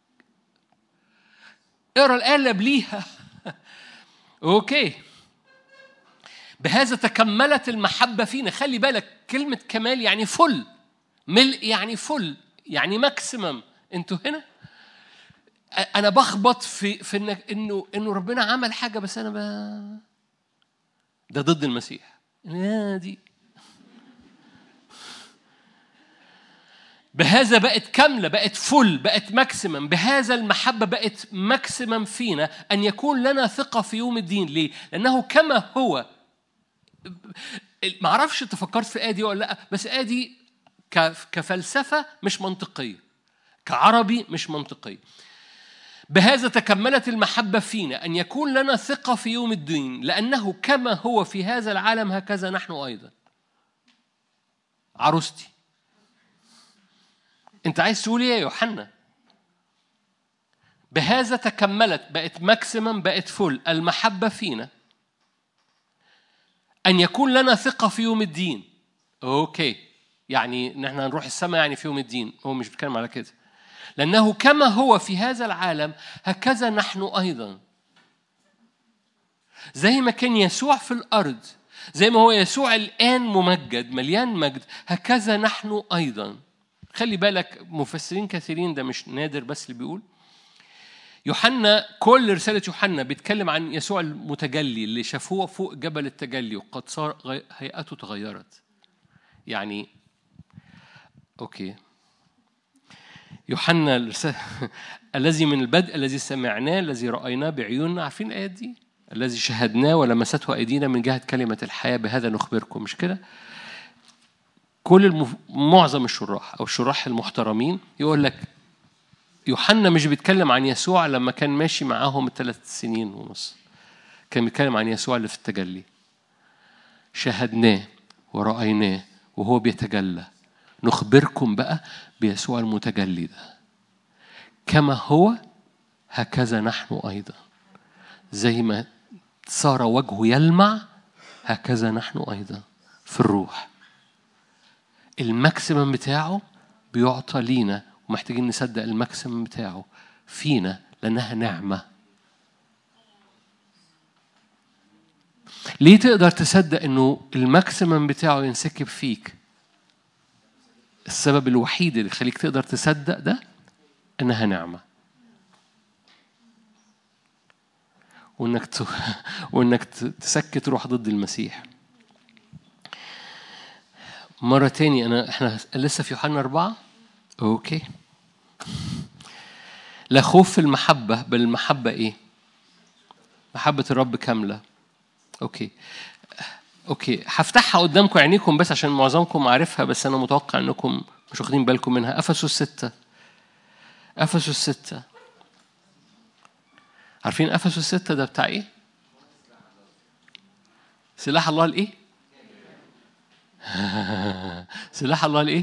اقرا الايه اللي قبليها اوكي بهذا تكملت المحبه فينا خلي بالك كلمه كمال يعني فل ملء يعني فل يعني ماكسيمم انتوا هنا انا بخبط في في انك انه انه ربنا عمل حاجه بس انا ب... ده ضد المسيح يا دي بهذا بقت كاملة بقت فل بقت ماكسيمم بهذا المحبة بقت ماكسيمم فينا أن يكون لنا ثقة في يوم الدين ليه؟ لأنه كما هو ما اعرفش انت فكرت في الآية دي ولا لا بس الآية دي كفلسفة مش منطقية كعربي مش منطقية بهذا تكملت المحبة فينا أن يكون لنا ثقة في يوم الدين لأنه كما هو في هذا العالم هكذا نحن أيضا عروستي أنت عايز تقول إيه يا يوحنا بهذا تكملت بقت ماكسيمم بقت فل المحبة فينا أن يكون لنا ثقة في يوم الدين أوكي يعني ان احنا هنروح السماء يعني في يوم الدين هو مش بيتكلم على كده لانه كما هو في هذا العالم هكذا نحن ايضا زي ما كان يسوع في الارض زي ما هو يسوع الان ممجد مليان مجد هكذا نحن ايضا خلي بالك مفسرين كثيرين ده مش نادر بس اللي بيقول يوحنا كل رسالة يوحنا بيتكلم عن يسوع المتجلي اللي شافوه فوق جبل التجلي وقد صار غي- هيئته تغيرت يعني أوكي يوحنا الرسالة الذي من البدء الذي سمعناه الذي رأيناه بعيوننا عارفين الآيات دي الذي شهدناه ولمسته أيدينا من جهة كلمة الحياة بهذا نخبركم مش كده كل المف... معظم الشراح أو الشراح المحترمين يقول لك يوحنا مش بيتكلم عن يسوع لما كان ماشي معاهم الثلاث سنين ونص كان بيتكلم عن يسوع اللي في التجلي شاهدناه ورأيناه وهو بيتجلى نخبركم بقى بيسوع المتجلي ده كما هو هكذا نحن أيضا زي ما صار وجهه يلمع هكذا نحن أيضا في الروح الماكسيمم بتاعه بيعطى لينا ومحتاجين نصدق الماكسيمم بتاعه فينا لأنها نعمة ليه تقدر تصدق انه الماكسيمم بتاعه ينسكب فيك السبب الوحيد اللي يخليك تقدر تصدق ده انها نعمه وانك ت... وانك ت- تسكت روح ضد المسيح مرة تاني أنا إحنا لسه في يوحنا أربعة أوكي لا خوف في المحبة بل المحبة إيه؟ محبة الرب كاملة أوكي أوكي هفتحها قدامكم عينيكم بس عشان معظمكم عارفها بس أنا متوقع إنكم مش واخدين بالكم منها أفسس ستة أفسس ستة عارفين أفسس ستة ده بتاع إيه؟ سلاح الله الإيه؟ سلاح الله الايه؟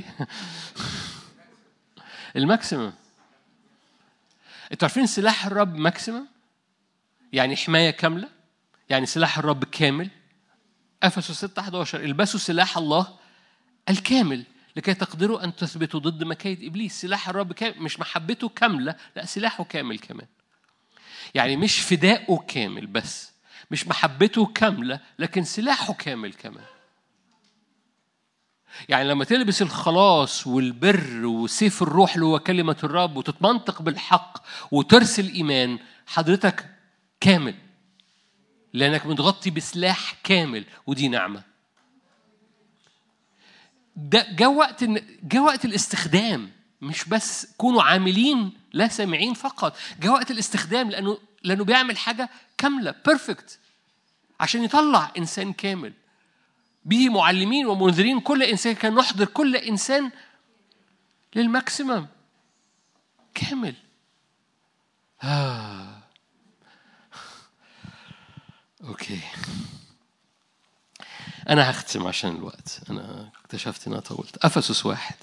الماكسيمم انتوا عارفين سلاح الرب ماكسيمم؟ يعني حمايه كامله يعني سلاح الرب كامل افسس 6 11 البسوا سلاح الله الكامل لكي تقدروا ان تثبتوا ضد مكايد ابليس سلاح الرب كامل مش محبته كامله لا سلاحه كامل كمان يعني مش فداؤه كامل بس مش محبته كامله لكن سلاحه كامل كمان يعني لما تلبس الخلاص والبر وسيف الروح اللي هو كلمة الرب وتتمنطق بالحق وترسل إيمان حضرتك كامل لأنك متغطي بسلاح كامل ودي نعمة ده جاء وقت جاء وقت الاستخدام مش بس كونوا عاملين لا سامعين فقط جاء وقت الاستخدام لأنه لأنه بيعمل حاجة كاملة بيرفكت عشان يطلع إنسان كامل به معلمين ومنذرين كل انسان كان نحضر كل انسان للماكسيمم كامل آه. اوكي انا هختم عشان الوقت انا اكتشفت ان انا طولت افسس واحد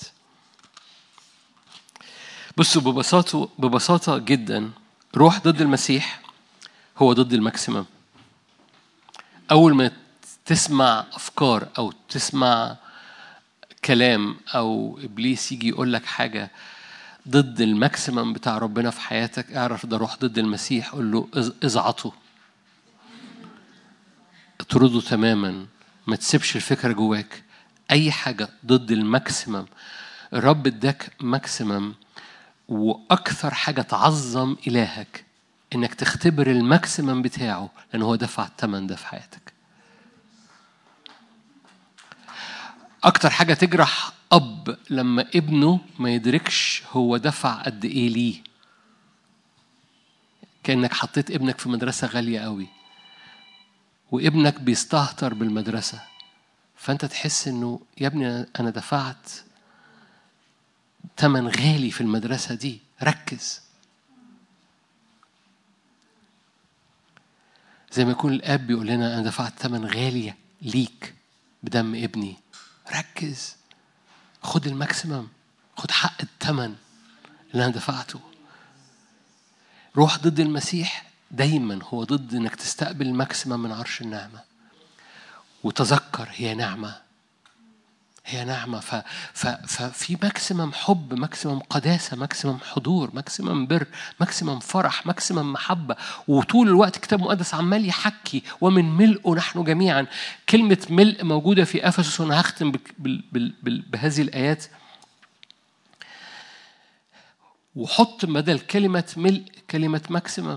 بصوا ببساطه ببساطه جدا روح ضد المسيح هو ضد الماكسيمم اول ما تسمع افكار او تسمع كلام او ابليس يجي يقول لك حاجه ضد الماكسيمم بتاع ربنا في حياتك اعرف ده روح ضد المسيح قول له إز- ازعطه اطرده تماما ما تسيبش الفكره جواك اي حاجه ضد الماكسيمم الرب اداك ماكسيمم واكثر حاجه تعظم الهك انك تختبر الماكسيمم بتاعه لان هو دفع الثمن ده في حياتك أكتر حاجة تجرح أب لما ابنه ما يدركش هو دفع قد إيه ليه كأنك حطيت ابنك في مدرسة غالية قوي وابنك بيستهتر بالمدرسة فأنت تحس إنه يا ابني أنا دفعت تمن غالي في المدرسة دي ركز زي ما يكون الاب بيقول لنا انا دفعت ثمن غالي ليك بدم ابني ركز خد الماكسيمم خد حق الثمن اللي انا دفعته روح ضد المسيح دايما هو ضد انك تستقبل الماكسيمم من عرش النعمه وتذكر هي نعمه هي نعمة ف... ف... ففي ماكسيمم حب ماكسيمم قداسة ماكسيمم حضور ماكسيمم بر ماكسيمم فرح ماكسيمم محبة وطول الوقت الكتاب المقدس عمال يحكي ومن ملئه نحن جميعا كلمة ملء موجودة في أفسس وأنا هختم بال... بال... بال... بال... بهذه الآيات وحط بدل كلمة ملء كلمة ماكسيمم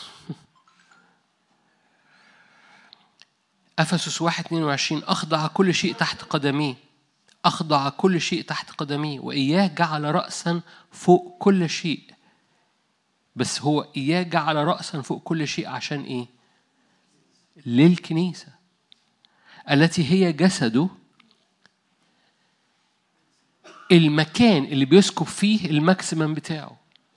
أفسس 1 22 أخضع كل شيء تحت قدميه أخضع كل شيء تحت قدميه وإياه جعل رأسا فوق كل شيء بس هو إياه جعل رأسا فوق كل شيء عشان إيه؟ للكنيسة التي هي جسده المكان اللي بيسكب فيه الماكسيمم بتاعه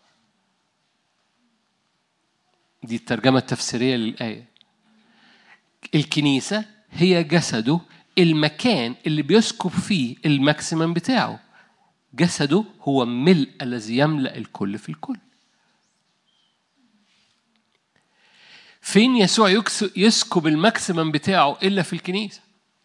دي الترجمة التفسيرية للآية الكنيسة هي جسده المكان اللي بيسكب فيه الماكسيمم بتاعه جسده هو ملء الذي يملأ الكل في الكل فين يسوع يسكب الماكسيمم بتاعه إلا في الكنيسة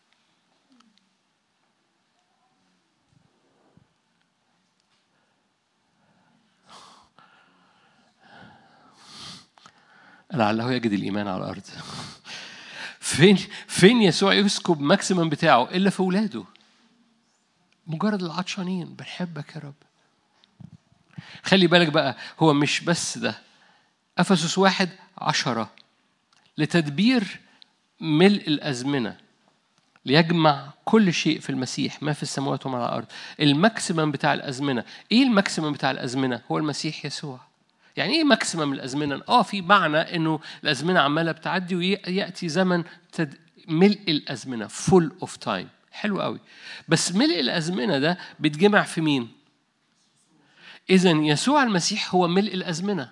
لعله يجد الإيمان على الأرض فين فين يسوع يسكب ماكسيمم بتاعه إلا في أولاده مجرد العطشانين بنحبك يا رب خلي بالك بقى هو مش بس ده أفسس واحد عشرة لتدبير ملء الأزمنة ليجمع كل شيء في المسيح ما في السماوات وما على الأرض الماكسيمم بتاع الأزمنة إيه الماكسيمم بتاع الأزمنة هو المسيح يسوع يعني ايه ماكسيمم الازمنه؟ اه في معنى انه الازمنه عماله بتعدي وياتي زمن تد... ملء الازمنه فول اوف تايم حلو قوي بس ملء الازمنه ده بيتجمع في مين؟ اذا يسوع المسيح هو ملء الازمنه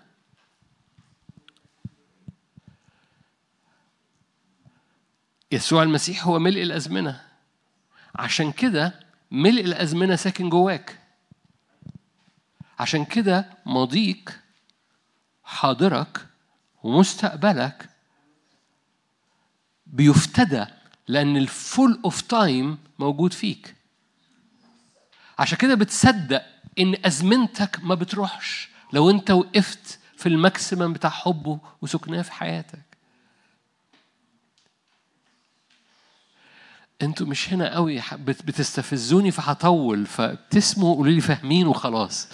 يسوع المسيح هو ملء الازمنه عشان كده ملء الازمنه ساكن جواك عشان كده ماضيك حاضرك ومستقبلك بيفتدى لأن الفول اوف تايم موجود فيك عشان كده بتصدق إن أزمنتك ما بتروحش لو أنت وقفت في الماكسيمم بتاع حبه وسكناه في حياتك انتوا مش هنا قوي بتستفزوني فهطول فبتسموا قولوا لي فاهمين وخلاص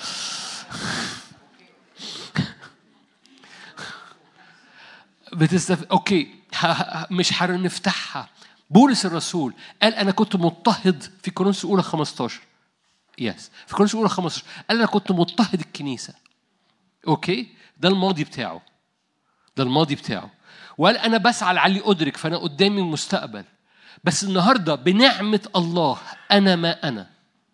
بتستف... اوكي مش هنفتحها بولس الرسول قال انا كنت مضطهد في كورنثوس الاولى 15 يس في كورنثوس الاولى 15 قال انا كنت مضطهد الكنيسه اوكي ده الماضي بتاعه ده الماضي بتاعه وقال انا بسعى لعلي ادرك فانا قدامي المستقبل بس النهارده بنعمه الله انا ما انا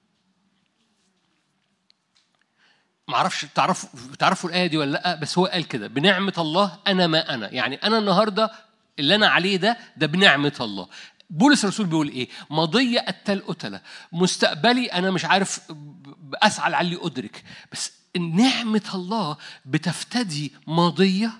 ما اعرفش تعرفوا تعرفوا الايه دي ولا لا بس هو قال كده بنعمه الله انا ما انا يعني انا النهارده اللي انا عليه ده ده بنعمه الله بولس الرسول بيقول ايه ماضية التل قتلة مستقبلي انا مش عارف اسعى لعلي ادرك بس نعمة الله بتفتدي ماضية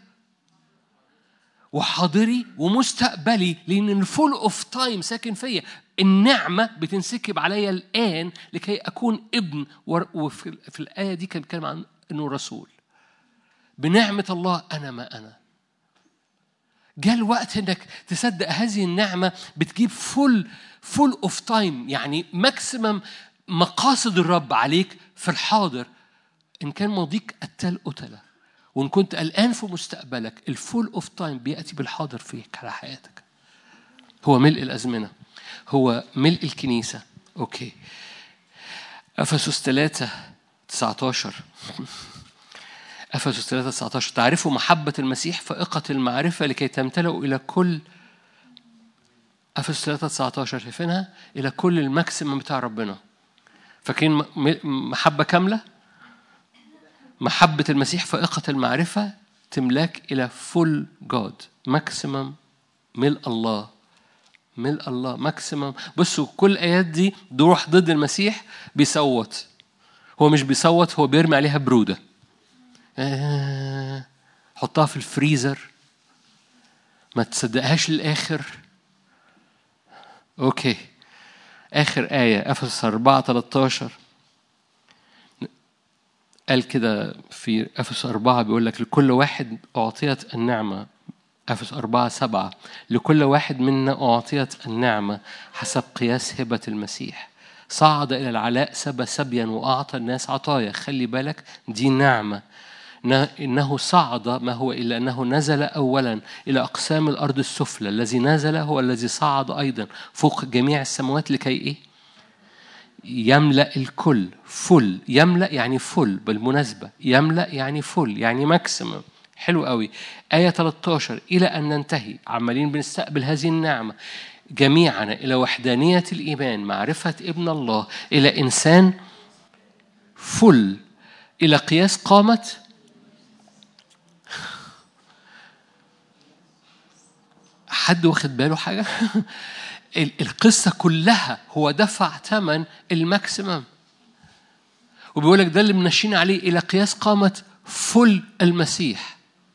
وحاضري ومستقبلي لان الفول اوف تايم ساكن فيا النعمة بتنسكب عليا الآن لكي أكون ابن وفي الآية دي كان بيتكلم عن إنه رسول بنعمة الله أنا ما أنا جاء الوقت انك تصدق هذه النعمه بتجيب فول فول اوف تايم يعني ماكسيمم مقاصد الرب عليك في الحاضر ان كان ماضيك قتال قتله وان كنت قلقان في مستقبلك الفول اوف تايم بياتي بالحاضر فيك على حياتك هو ملء الازمنه هو ملء الكنيسة أوكي أفسس 3 19 أفسس 3 19 تعرفوا محبة المسيح فائقة المعرفة لكي تمتلئوا إلى كل أفسس 3 19 شايفينها إلى كل الماكسيمم بتاع ربنا فاكرين محبة كاملة محبة المسيح فائقة المعرفة تملاك إلى فول جود ماكسيمم ملء الله ملء الله ماكسيمم بصوا كل الايات دي بيروح ضد المسيح بيصوت هو مش بيصوت هو بيرمي عليها بروده آه، حطها في الفريزر ما تصدقهاش للاخر اوكي اخر ايه افسس 4 13 قال كده في افسس 4 بيقول لك لكل واحد اعطيت النعمه أفس أربعة سبعة لكل واحد منا أعطيت النعمة حسب قياس هبة المسيح صعد إلى العلاء سبى سبيا وأعطى الناس عطايا خلي بالك دي نعمة إنه صعد ما هو إلا أنه نزل أولا إلى أقسام الأرض السفلى الذي نزل هو الذي صعد أيضا فوق جميع السماوات لكي إيه؟ يملأ الكل فل يملأ يعني فل بالمناسبة يملأ يعني فل يعني ماكسيمم حلو قوي آية 13 إلى أن ننتهي عمالين بنستقبل هذه النعمة جميعا إلى وحدانية الإيمان معرفة ابن الله إلى إنسان فل إلى قياس قامة حد واخد باله حاجة؟ القصة كلها هو دفع ثمن الماكسيمم وبيقول لك ده اللي منشين عليه إلى قياس قامة فل المسيح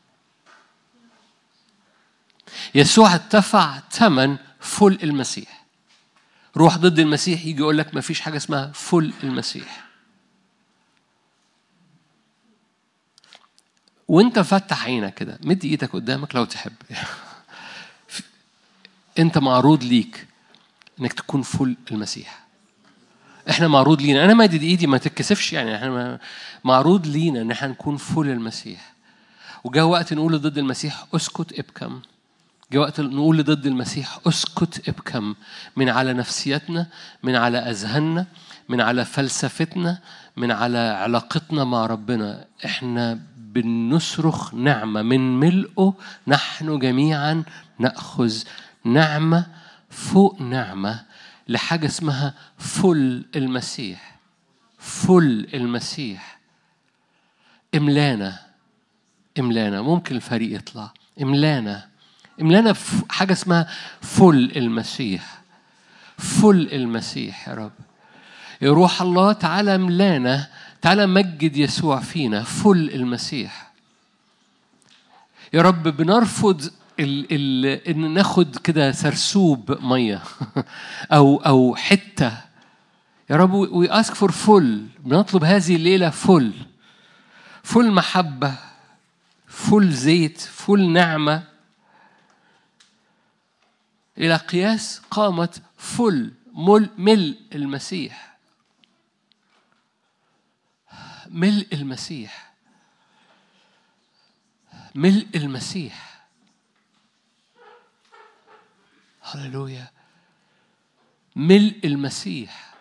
يسوع دفع ثمن فل المسيح روح ضد المسيح يجي يقول لك ما فيش حاجة اسمها فل المسيح وانت فتح عينك كده مد ايدك قدامك لو تحب انت معروض ليك انك تكون فل المسيح احنا معروض لينا انا مادد ايدي ما تتكسفش يعني احنا معروض لينا ان احنا نكون فل المسيح وجاء وقت نقول ضد المسيح اسكت ابكم جاء وقت نقول ضد المسيح اسكت ابكم من على نفسيتنا من على اذهاننا من على فلسفتنا من على علاقتنا مع ربنا احنا بنصرخ نعمه من ملئه نحن جميعا ناخذ نعمه فوق نعمه لحاجه اسمها فل المسيح فل المسيح املانا املانا ممكن الفريق يطلع املانا املانا حاجه اسمها فل المسيح فل المسيح يا رب يا روح الله تعالى املانا تعالى مجد يسوع فينا فل المسيح يا رب بنرفض ال ال ان ناخد كده سرسوب ميه او او حته يا رب وي اسك فور فل بنطلب هذه الليله فل فل محبه فل زيت فل نعمه الى قياس قامه فل مل ملء المسيح ملء المسيح ملء المسيح هللويا ملء المسيح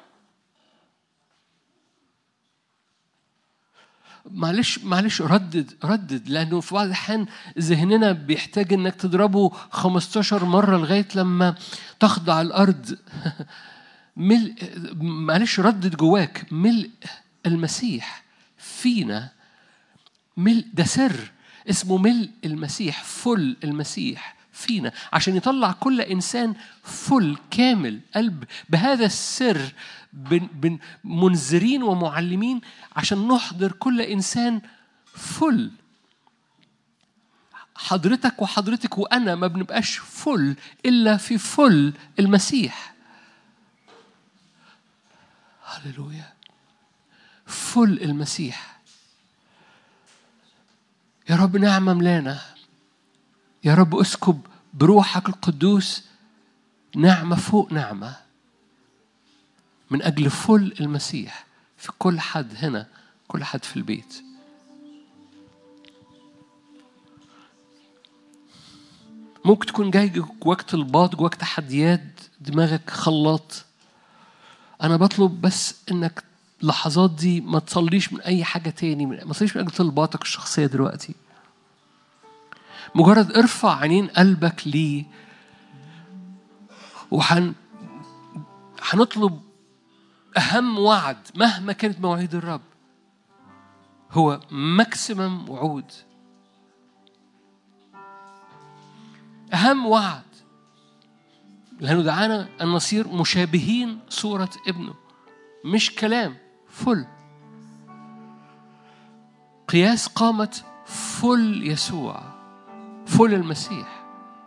معلش معلش ردد ردد لانه في بعض الاحيان ذهننا بيحتاج انك تضربه 15 مره لغايه لما تخضع الارض ملء معلش ردد جواك ملء المسيح فينا ملء ده سر اسمه ملء المسيح فل المسيح فينا عشان يطلع كل انسان فل كامل قلب بهذا السر بن بن منذرين ومعلمين عشان نحضر كل انسان فل حضرتك وحضرتك وانا ما بنبقاش فل الا في فل المسيح هللويا فل المسيح يا رب نعمة ملانا يا رب اسكب بروحك القدوس نعمة فوق نعمة من أجل فل المسيح في كل حد هنا كل حد في البيت ممكن تكون جاي جواك طلبات جواك تحديات دماغك خلاط أنا بطلب بس إنك اللحظات دي ما تصليش من أي حاجة تاني ما تصليش من أجل طلباتك الشخصية دلوقتي مجرد ارفع عينين قلبك ليه وحن هنطلب أهم وعد مهما كانت مواعيد الرب هو ماكسيمم وعود أهم وعد لأنه دعانا أن نصير مشابهين صورة ابنه مش كلام فل قياس قامة فل يسوع فل المسيح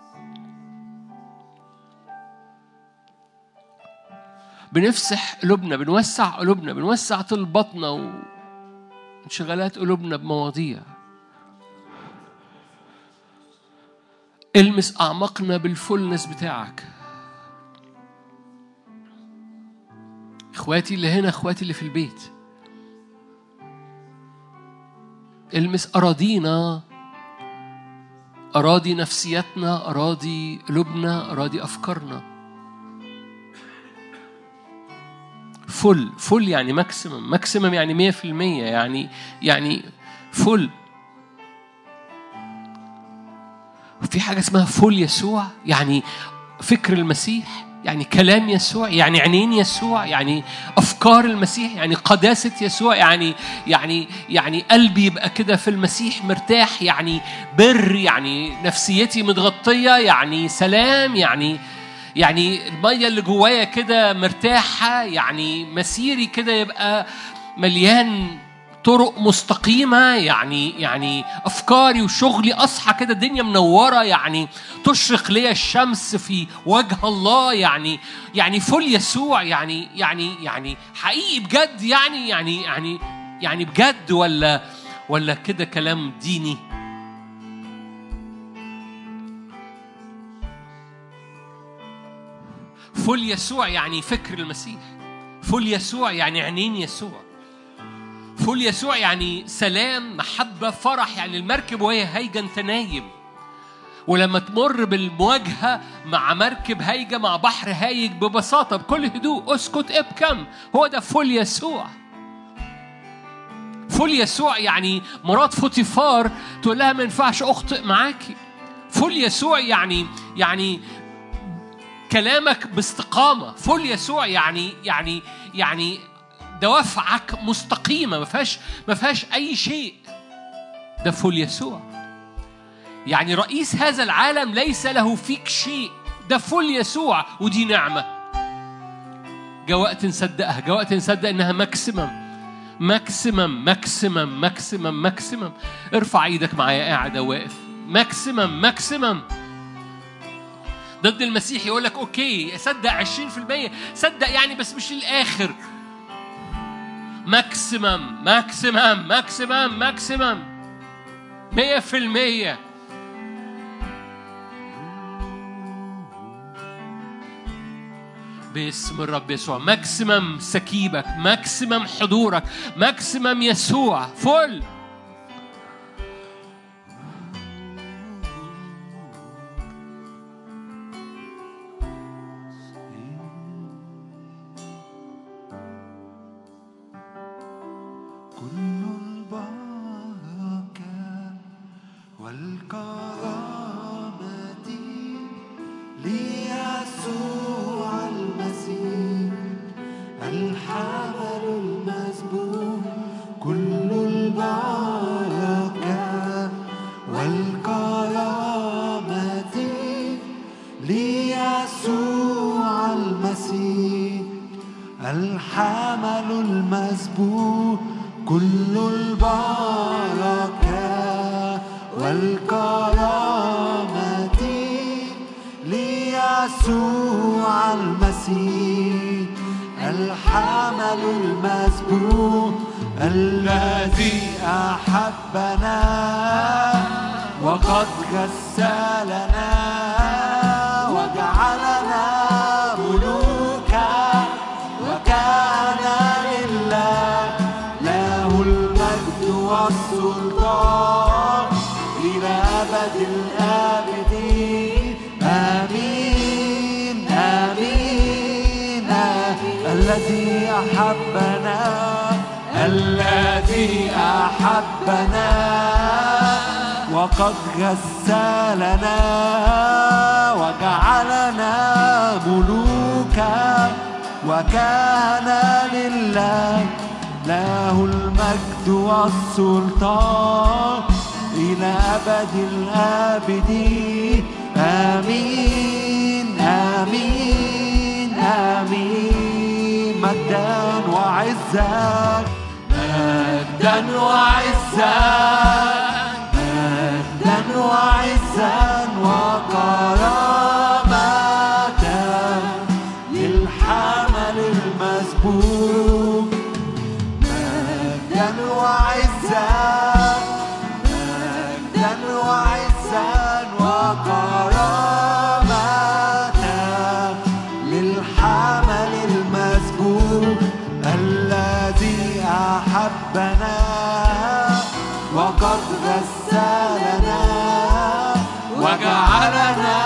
بنفسح قلوبنا بنوسع قلوبنا بنوسع طلباتنا وانشغالات قلوبنا بمواضيع المس أعماقنا بالفلنس بتاعك اخواتي اللي هنا اخواتي اللي في البيت المس أراضينا أراضي نفسيتنا أراضي قلوبنا أراضي أفكارنا فل فل يعني ماكسيمم ماكسيمم يعني مية في المية يعني يعني فل في حاجة اسمها فل يسوع يعني فكر المسيح يعني كلام يسوع يعني عينين يسوع يعني افكار المسيح يعني قداسه يسوع يعني يعني يعني قلبي يبقى كده في المسيح مرتاح يعني بر يعني نفسيتي متغطيه يعني سلام يعني يعني الميه اللي جوايا كده مرتاحه يعني مسيري كده يبقى مليان طرق مستقيمة يعني يعني أفكاري وشغلي أصحى كده الدنيا منورة يعني تشرق لي الشمس في وجه الله يعني يعني فل يسوع يعني يعني يعني حقيقي بجد يعني يعني يعني يعني بجد ولا ولا كده كلام ديني فل يسوع يعني فكر المسيح فل يسوع يعني عينين يسوع فول يسوع يعني سلام محبة فرح يعني المركب وهي هايجة انت نايم ولما تمر بالمواجهة مع مركب هايجة مع بحر هايج ببساطة بكل هدوء اسكت ابكم هو ده فول يسوع فول يسوع يعني مرات فوتيفار تقول لها ما ينفعش اخطئ معاكي فول يسوع يعني يعني كلامك باستقامة فول يسوع يعني يعني يعني دوافعك مستقيمة ما فيهاش ما فيهاش أي شيء ده فول يسوع يعني رئيس هذا العالم ليس له فيك شيء ده فول يسوع ودي نعمة جاء وقت نصدقها جاء وقت نصدق إنها ماكسيمم ماكسيمم ماكسيمم ماكسيمم ماكسيمم ارفع ايدك معايا قاعد واقف ماكسيمم ماكسيمم ضد المسيح يقول لك اوكي صدق 20% صدق يعني بس مش الاخر ماكسيمم ماكسيمم ماكسيمم ماكسيمم مية في المية باسم الرب يسوع ماكسيمم سكيبك ماكسيمم حضورك ماكسيمم يسوع فل غسلنا وجعلنا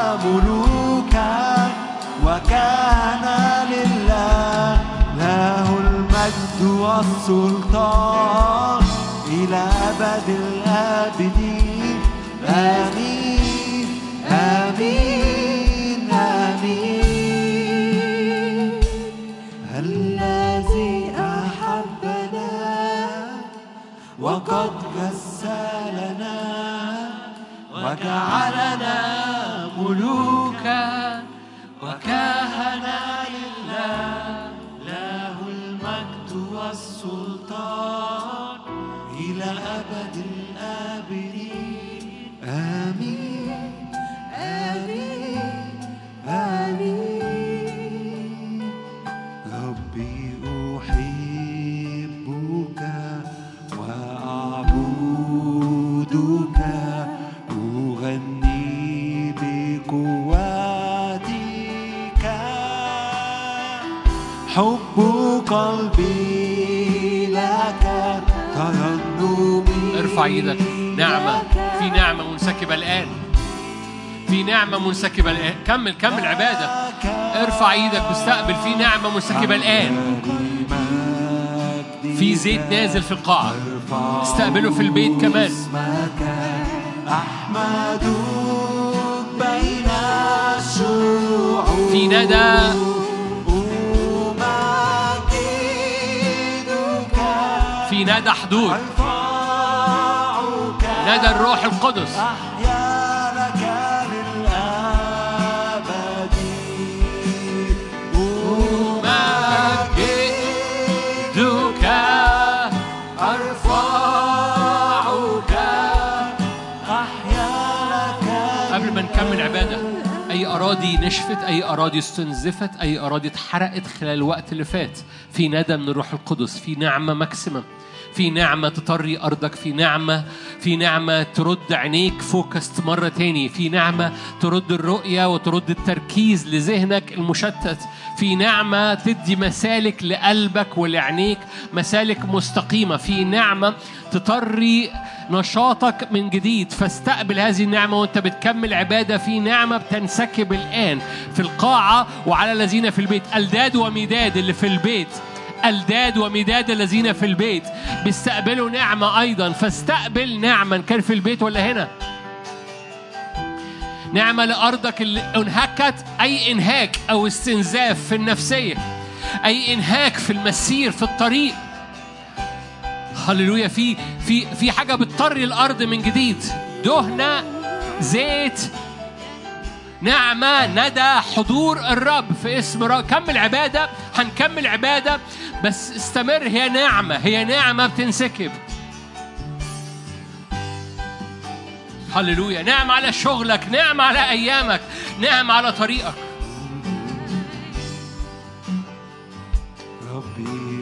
ملوكا وكان لله له المجد والسلطان إلى أبد الآبدين آمين آمين آمين الذي أحبنا وقد غسلنا وجعلنا ملوكا وكهنا لله له المجد والسلطان إلى أبد الآبدين آمين آمين آمين ربي أحبك وأعبدك أغني بقوتك حب قلبي لك ترنمي ارفع ايدك نعمة في نعمة منسكبة الآن في نعمة منسكبة الآن كمل كمل عبادة ارفع ايدك واستقبل في نعمة منسكبة الآن في زيت نازل في القاعة استقبله في البيت كمان اسمك أحمدك بين الشعوب في ندى أمجدك في ندى حضور أرفعك ندى الروح القدس أحيا لك للأبد أمجدك أرفعك أحيا لك قبل ما نكمل عبادة أي أراضي نشفت أي أراضي استنزفت أي أراضي اتحرقت خلال الوقت اللي فات في ندى من الروح القدس في نعمة ماكسيمم في نعمة تطري أرضك في نعمة في نعمة ترد عينيك فوكست مرة تاني في نعمة ترد الرؤية وترد التركيز لذهنك المشتت في نعمة تدي مسالك لقلبك ولعينيك مسالك مستقيمة في نعمة تطري نشاطك من جديد فاستقبل هذه النعمة وانت بتكمل عبادة في نعمة بتنسكب الآن في القاعة وعلى الذين في البيت ألداد ومداد اللي في البيت ألداد ومداد الذين في البيت بيستقبلوا نعمة أيضا فاستقبل نعمة إن كان في البيت ولا هنا نعمة لأرضك اللي انهكت أي إنهاك أو استنزاف في النفسية أي إنهاك في المسير في الطريق هللويا في في في حاجة بتطري الأرض من جديد دهنة زيت نعمة ندى حضور الرب في اسم الرب كمل عبادة هنكمل عبادة بس استمر هي نعمة هي نعمة بتنسكب هللويا نعم على شغلك نعم على أيامك نعم على طريقك ربي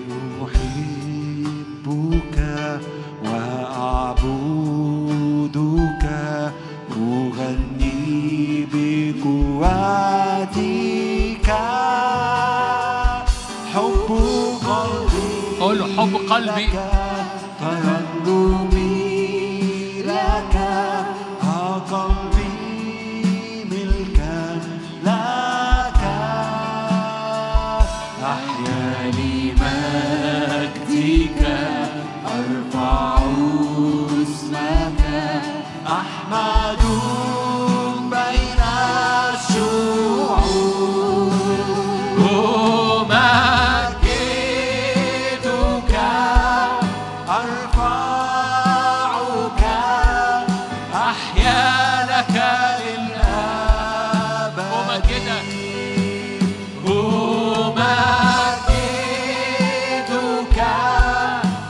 أحبك وأعبدك أغني بقوتك حب قلبي قول له حب قلبي لك ترنمي لك ها قلبي ملكا لك أحيا لمجدك أرفع اسمك أحمد بين الشعوب أمجدك أرفعك أحيا لك للأبد أمجدك. أمجدك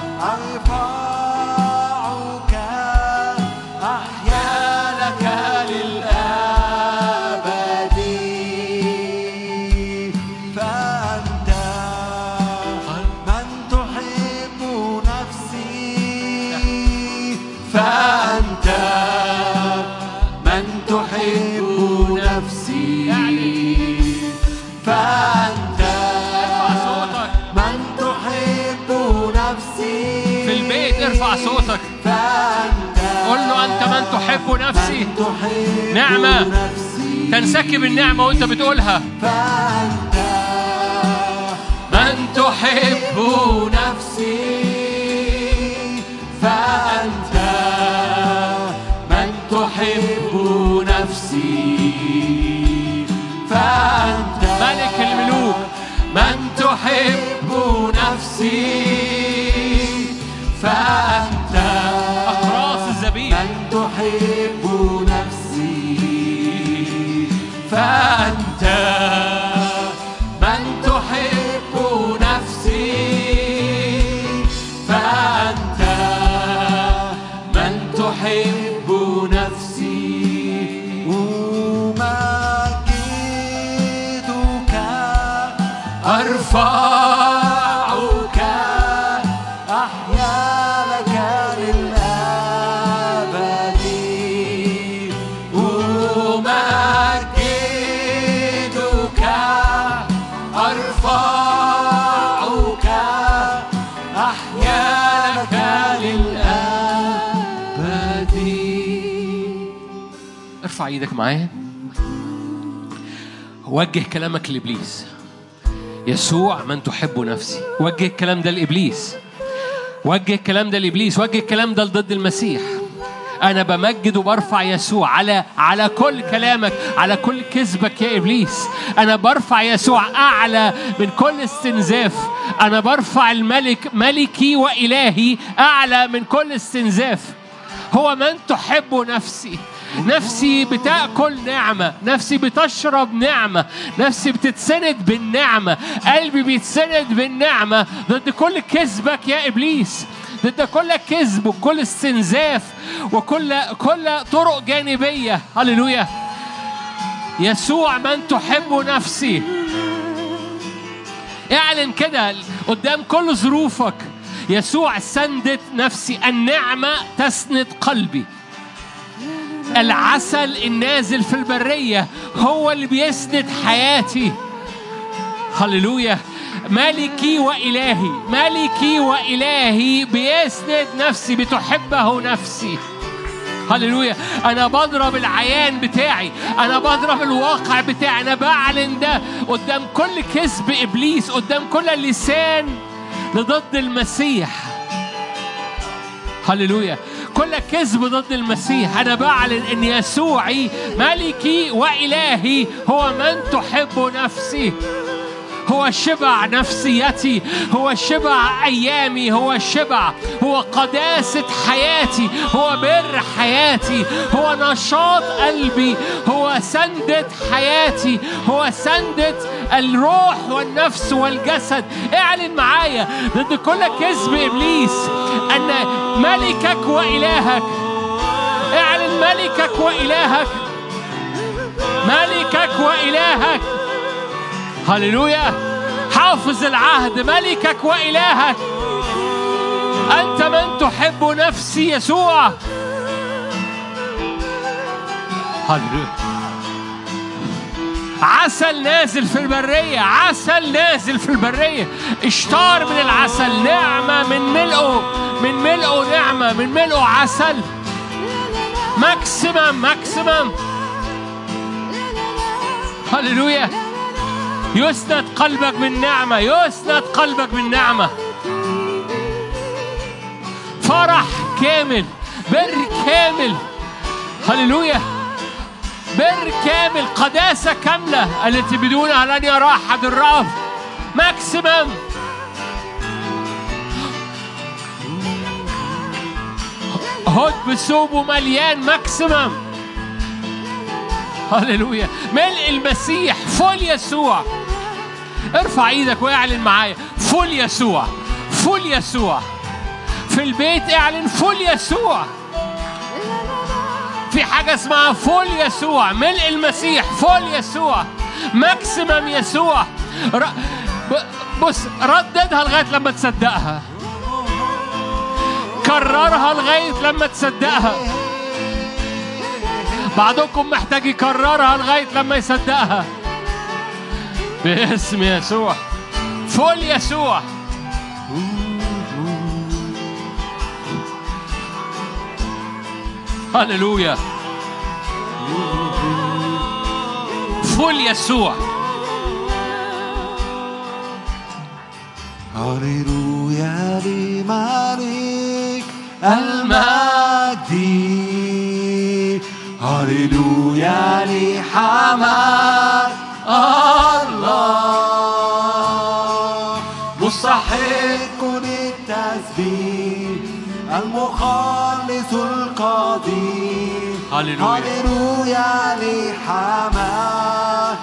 نفسي من تحب نعمة. نفسي تنسكب النعمة وأنت بتقولها فأنت من تحب نفسي فأنت من تحب نفسي فأنت ملك الملوك من تحب نفسي فأنت أقراص الزبيب من تحب نفسي فأنت من تحب نفسي فأنت من تحب نفسي أمجدك أرفعك أحيا لك للأبد أمجدك أرفعك أحيا لك للأبد ارفع ايدك معايا وجه كلامك لابليس يسوع من تحب نفسي وجه الكلام ده لابليس وجه الكلام ده لابليس وجه الكلام ده ضد المسيح انا بمجد وبرفع يسوع على على كل كلامك على كل كذبك يا ابليس انا برفع يسوع اعلى من كل استنزاف انا برفع الملك ملكي والهي اعلى من كل استنزاف هو من تحب نفسي نفسي بتاكل نعمه نفسي بتشرب نعمه نفسي بتتسند بالنعمه قلبي بيتسند بالنعمه ضد كل كذبك يا ابليس ضد كل كذب وكل استنزاف وكل كل طرق جانبيه هللويا يسوع من تحب نفسي اعلن كده قدام كل ظروفك يسوع سندت نفسي النعمة تسند قلبي العسل النازل في البرية هو اللي بيسند حياتي هللويا ملكي وإلهي ملكي وإلهي بيسند نفسي بتحبه نفسي هللويا انا بضرب العيان بتاعي انا بضرب الواقع بتاعي انا بعلن ده قدام كل كذب ابليس قدام كل لسان لضد المسيح هللويا كل كذب ضد المسيح انا بعلن ان يسوعي ملكي والهي هو من تحب نفسي هو شبع نفسيتي هو شبع ايامي هو شبع هو قداسه حياتي هو بر حياتي هو نشاط قلبي هو سندة حياتي هو سندة الروح والنفس والجسد اعلن معايا ضد كل كذب ابليس ان ملكك والهك اعلن ملكك والهك ملكك والهك هللويا حافظ العهد ملكك وإلهك أنت من تحب نفسي يسوع هللويا عسل نازل في البرية عسل نازل في البرية اشتار من العسل نعمة من ملئه من ملئه نعمة من ملئه عسل ماكسيمم ماكسيمم هللويا يسند قلبك بالنعمة يسند قلبك بالنعمة فرح كامل بر كامل هللويا بر كامل قداسة كاملة التي بدونها لن يرى أحد الرب ماكسيمم هد بثوبه مليان ماكسيمم هللويا ملء المسيح فول يسوع ارفع ايدك واعلن معايا فول يسوع فول يسوع في البيت اعلن فول يسوع في حاجة اسمها فول يسوع ملء المسيح فول يسوع ماكسيمم يسوع ر... ب- بص رددها لغاية لما تصدقها كررها لغاية لما تصدقها بعضكم محتاج يكررها لغاية لما يصدقها باسم يسوع فول يسوع هللويا فول يسوع هللويا لملك المجد هللويا لحمد الله مستحق للتسبيح المخلص القدير هللويا. هللويا لحمد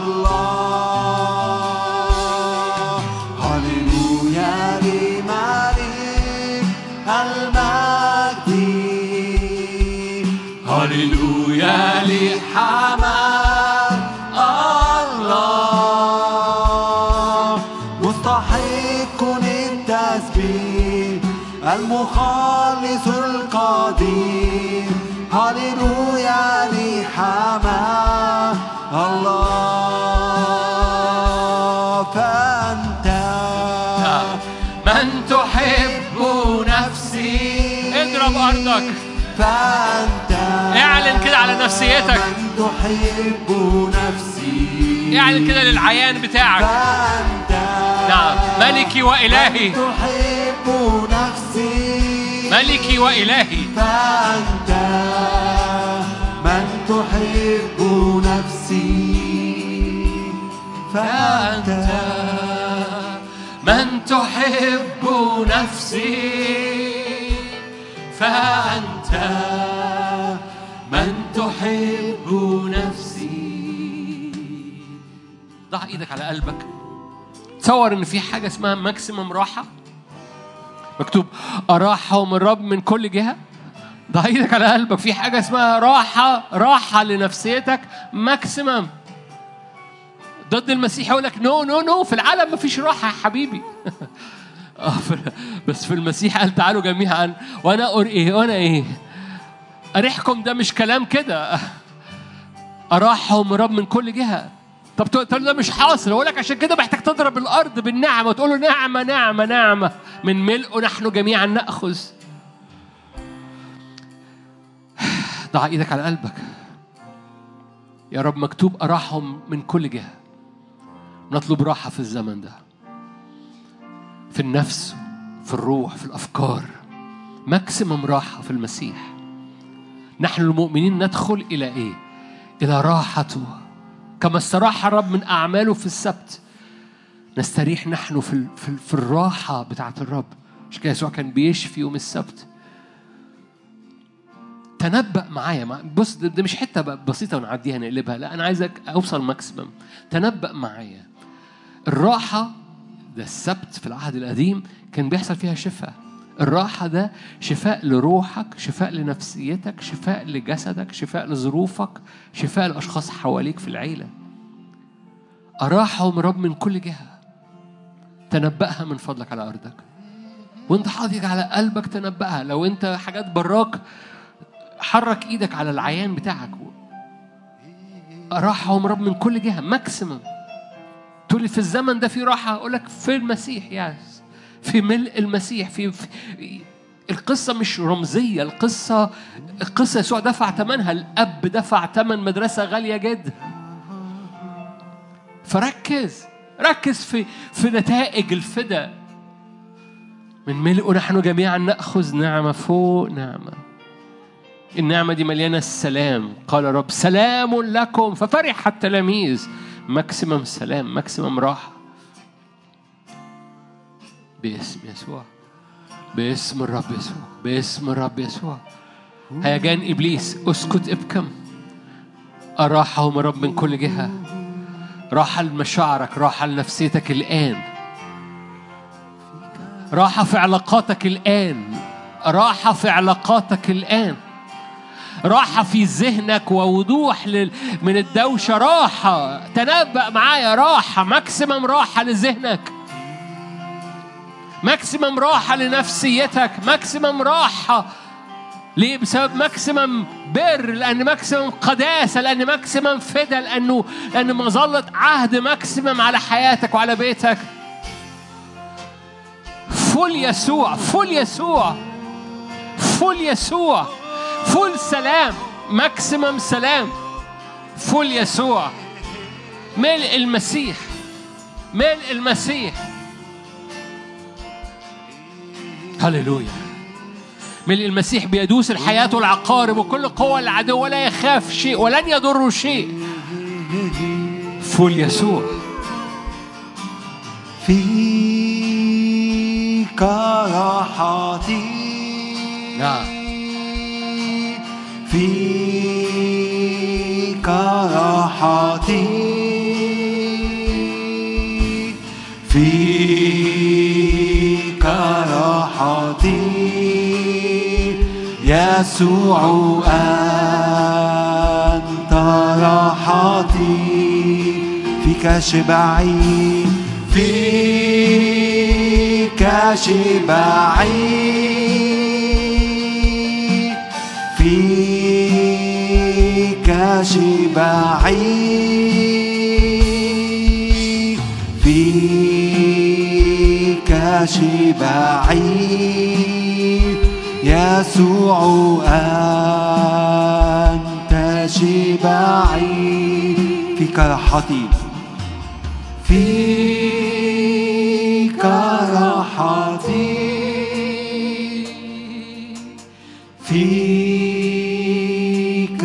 الله هللويا لملك المجد هللويا لحمد الله مستحق للتسبيح المخلص القدير هللويا لحمد الله فأنت من تحب نفسي اضرب أرضك فأنت اعلن كده على نفسيتك من تحب نفسي اعلن كده للعيان بتاعك فأنت نعم ملكي وإلهي تحب نفسي ملكي وإلهي فأنت من تحب نفسي فأنت فأنت من تحب نفسي فأنت من تحب نفسي ضع ايدك على قلبك تصور ان في حاجه اسمها ماكسيمم راحه مكتوب اراحهم الرب من كل جهه ضع ايدك على قلبك في حاجه اسمها راحه راحه لنفسيتك ماكسيمم ضد المسيح يقول لك نو نو نو في العالم مفيش راحه يا حبيبي آه، في- بس في المسيح قال تعالوا جميعا وانا أقول ايه وانا ايه اريحكم ده مش كلام كده اراحهم رب من كل جهه طب تقول تقول ده مش حاصل اقول لك عشان كده محتاج تضرب الارض بالنعمه وتقول له نعمه نعمه نعمه من ملئه نحن جميعا ناخذ ضع ايدك على قلبك يا رب مكتوب اراحهم من كل جهه نطلب راحه في الزمن ده في النفس في الروح في الافكار ماكسيمم راحه في المسيح نحن المؤمنين ندخل الى ايه الى راحته كما استراح الرب من اعماله في السبت نستريح نحن في ال- في, ال- في الراحه بتاعه الرب مش كده يسوع كان بيشفي يوم السبت تنبأ معايا مع- بص ده ده مش حته بقى بسيطه ونعديها نقلبها لا انا عايزك اوصل ماكسيمم تنبأ معايا الراحه ده السبت في العهد القديم كان بيحصل فيها شفاء الراحة ده شفاء لروحك شفاء لنفسيتك شفاء لجسدك شفاء لظروفك شفاء لأشخاص حواليك في العيلة أراحهم رب من كل جهة تنبأها من فضلك على أرضك وانت حاطط على قلبك تنبأها لو انت حاجات براك حرك ايدك على العيان بتاعك أراحهم رب من كل جهة ماكسيمم تقول لي في الزمن ده في راحة أقول لك في المسيح يس في ملء المسيح في, في القصة مش رمزية القصة القصة يسوع دفع ثمنها الأب دفع ثمن مدرسة غالية جدا فركز ركز في في نتائج الفدا من ملئه نحن جميعا نأخذ نعمة فوق نعمة النعمة دي مليانة السلام قال رب سلام لكم ففرح التلاميذ ماكسيمم سلام ماكسيمم راحة باسم يسوع باسم الرب يسوع باسم الرب يسوع هيجان إبليس اسكت ابكم أراحهم الرب من كل جهة راحة لمشاعرك راحة لنفسيتك الآن راحة في علاقاتك الآن راحة في علاقاتك الآن راحة في ذهنك ووضوح لل... من الدوشة راحة تنبأ معايا راحة ماكسيمم راحة لذهنك ماكسيمم راحة لنفسيتك ماكسيمم راحة ليه بسبب ماكسيمم بر لأن ماكسيمم قداسة لأن ماكسيمم فدا لأنه لأن مظلة عهد ماكسيمم على حياتك وعلى بيتك فل يسوع فل يسوع فل يسوع فل سلام ماكسيمم سلام فول يسوع ملء المسيح ملء المسيح هللويا ملء المسيح بيدوس الحياة والعقارب وكل قوة العدو ولا يخاف شيء ولن يضره شيء فول يسوع فيك راحتي نعم. فيك راحتي فيك راحتي يسوع أنت راحتي فيك شبعي فيك شبعي فيك شبعي فيك شبعي يسوع أنت شبعي فيك راحتي فيك راحتي فيك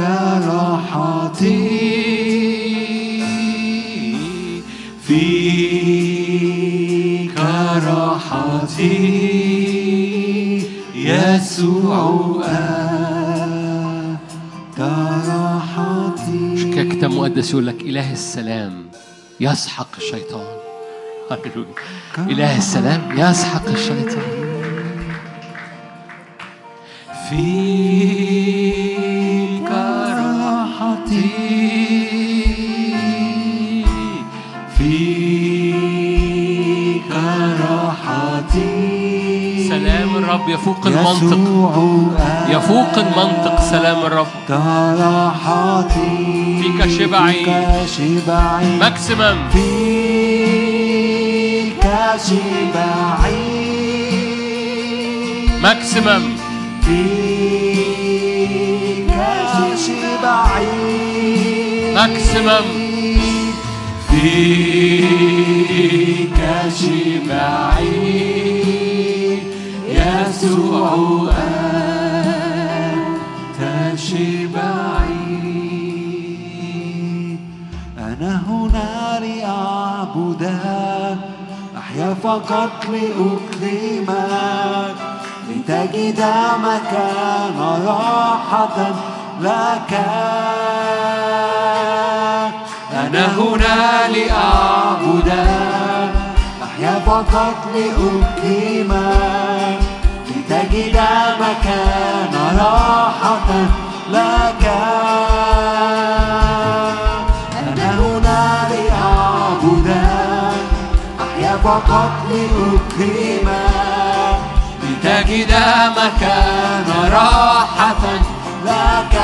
راحتي فيك راحتي يسوع أنت راحتي عشان كده الكتاب المقدس يقول لك إله السلام يسحق الشيطان هللويا إله السلام يسحق الشيطان فيك راحتي فيك راحتي سلام الرب يفوق المنطق يسوع يفوق المنطق سلام الرب أنت راحتي فيك شبعي. فيك شبعي ماكسيمم فيك شبعي ماكسيمم فيك شبعي ماكسيمم فيك شبعي يسوع أنت شبعي أنا هنا لأعبدك أحيا فقط لأكرمك لتجد مكان راحة لك أنا هنا لأعبدك أحيا فقط لأكرمك لتجد مكان راحة لك أنا هنا لأعبدك أحيا فقط لأكرمك لتجد مكان راحة لك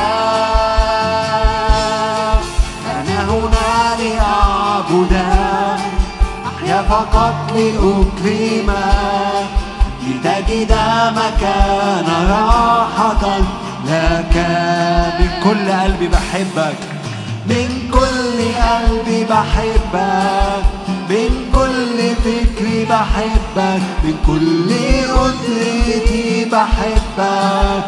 أنا هنا لأعبدك أحيا فقط لأكرمك لتجد مكان راحة لك من كل قلبي بحبك من كل قلبي بحبك من كل فكري بحبك من كل قدرتي بحبك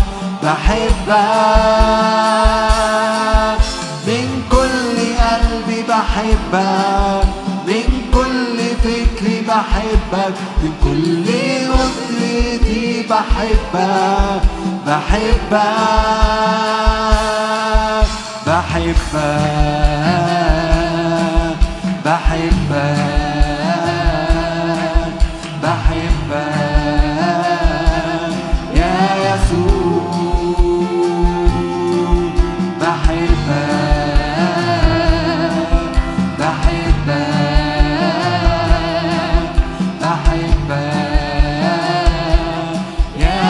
بحبك من كل قلبي بحبك من كل فكري بحبك من كل قدرتي بحبك بحبك بحبك بحبك بحبك يا يسوع بحبك بحبك بحبك يا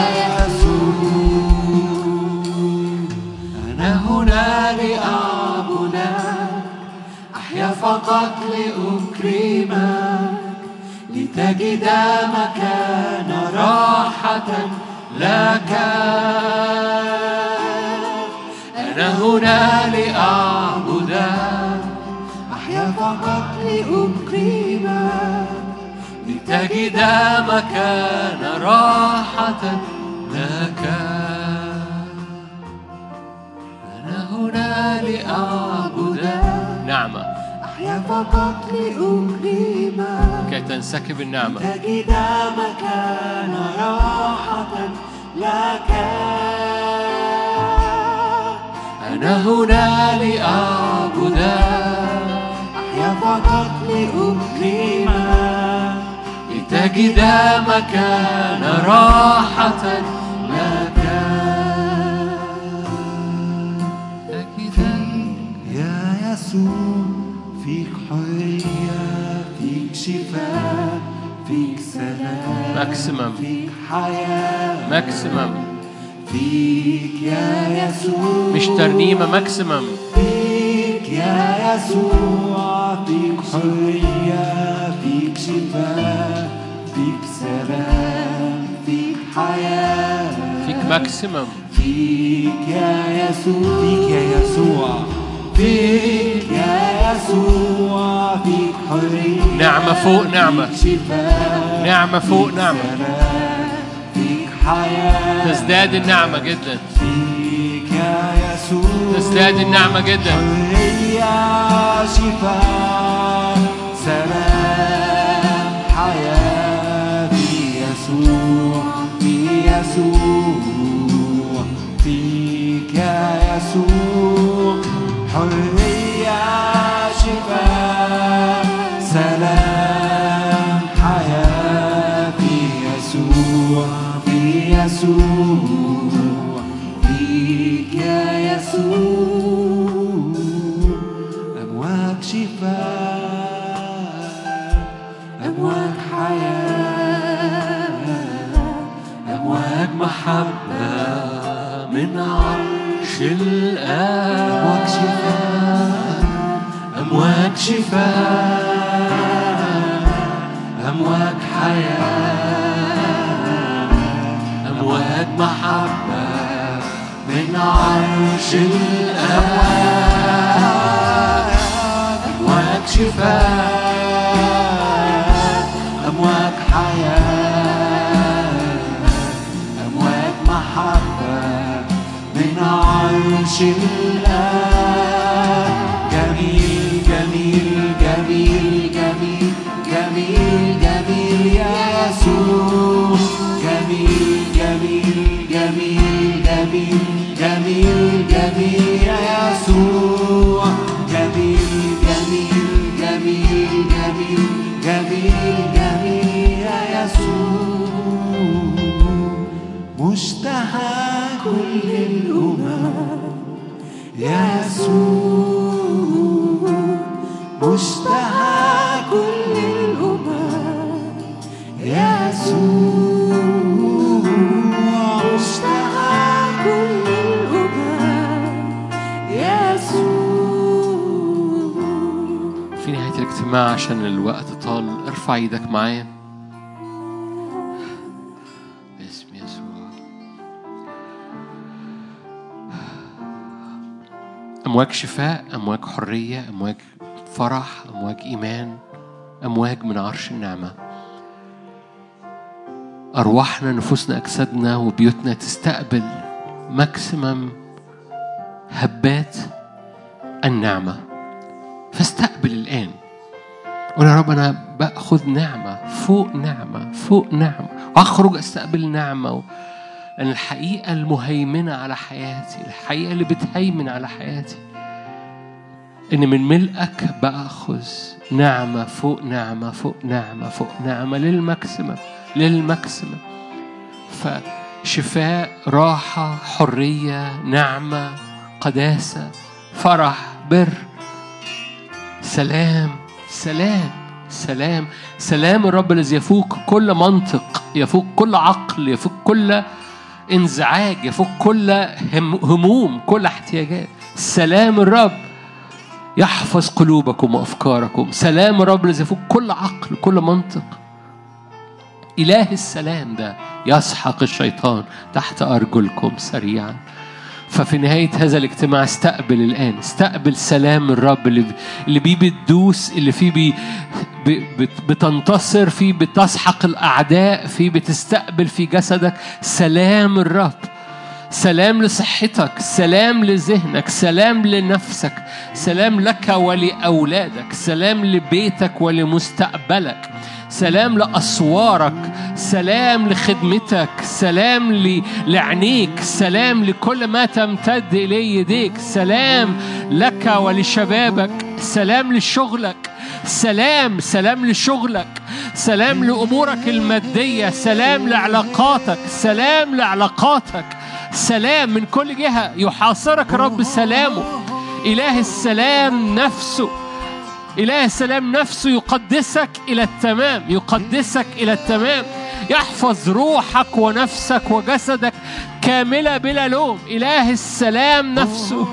يسوع أنا هنا لأعبدك أحيا فقط لأكرمك لتجد مكان راحة لك أنا هنا لأعبدك أحيا فقط لأكرمك لتجد مكان راحة لك أنا هنا لأعبدك نعمة أحيا فقط لأكرمك كي تنسكب النعمة تجد مكان راحة لك أنا هنا لأعبدك أحيا فقط لأكرمك لتجد مكان راحة لك يا يسوع فيك حرية فيك شفاء فيك سلام ماكسيمم فيك حياة ماكسيمم فيك يا يسوع مش ترنيمة ماكسيمم فيك يا يسوع فيك حرية فيك شفاء فيك سلام فيك حياة فيك ماكسيمم فيك يا يسوع فيك يا يسوع فيك يا يسوع فيك حرية نعمة فوق نعمة فيك شفاء نعمة فوق نعمة سلام فيك حياة تزداد النعمة جدا فيك يا يسوع تزداد النعمة جدا حرية شفاء سلام حياة في يسوع في يسوع فيك يا يسوع حرية شفاء سلام حياة في يسوع في يسوع فيك يا يسوع أمواج شفاء أمواج حياة أمواج محبة من عرش الآب أمواج شفاء أمواج شفاء أمواج حياة أمواج محبة من عرش الأمواج أمواج شفاء أمواج حياة أمواج محبة من عرش الآب جميل جميل جميل جميل جميل جميل يا يسوع جميل جميل جميل جميل جميل جميل يا يسوع جميل جميل جميل جميل جميل جميل يا يسوع مشتهى كل الأمم يا يسوع مشتهى كل الأمم يا يسوع مشتهى كل الأمم يا يسوع في نهاية الاجتماع عشان الوقت طال ارفع ايدك معايا باسم يسوع أمواج شفاء أمواج حرية أمواج فرح أمواج إيمان أمواج من عرش النعمة أرواحنا نفوسنا أجسادنا وبيوتنا تستقبل ماكسيمم هبات النعمة فاستقبل الآن قول يا رب أنا بأخذ نعمة فوق نعمة فوق نعمة وأخرج أستقبل نعمة و... لأن الحقيقة المهيمنة على حياتي الحقيقة اللي بتهيمن على حياتي إن من ملئك بأخذ نعمة فوق نعمة فوق نعمة فوق نعمة للمكسمة للمكسمة فشفاء راحة حرية نعمة قداسة فرح بر سلام سلام سلام سلام الرب الذي يفوق كل منطق يفوق كل عقل يفوق كل انزعاج يفوق كل هم هموم كل احتياجات سلام الرب يحفظ قلوبكم وافكاركم سلام الرب الذي يفوق كل عقل كل منطق اله السلام ده يسحق الشيطان تحت ارجلكم سريعا ففي نهاية هذا الاجتماع استقبل الآن استقبل سلام الرب اللي اللي بيه بتدوس اللي فيه بي ب- بت- بتنتصر فيه بتسحق الأعداء فيه بتستقبل في جسدك سلام الرب سلام لصحتك سلام لذهنك سلام لنفسك سلام لك ولأولادك سلام لبيتك ولمستقبلك سلام لأسوارك سلام لخدمتك سلام ل- لعينيك سلام لكل ما تمتد إليه يديك سلام لك ولشبابك سلام لشغلك سلام سلام لشغلك سلام لأمورك المادية سلام لعلاقاتك سلام لعلاقاتك سلام من كل جهة يحاصرك الرب سلامه إله السلام نفسه إله السلام نفسه يقدسك إلى التمام يقدسك إلى التمام يحفظ روحك ونفسك وجسدك كاملة بلا لوم إله السلام نفسه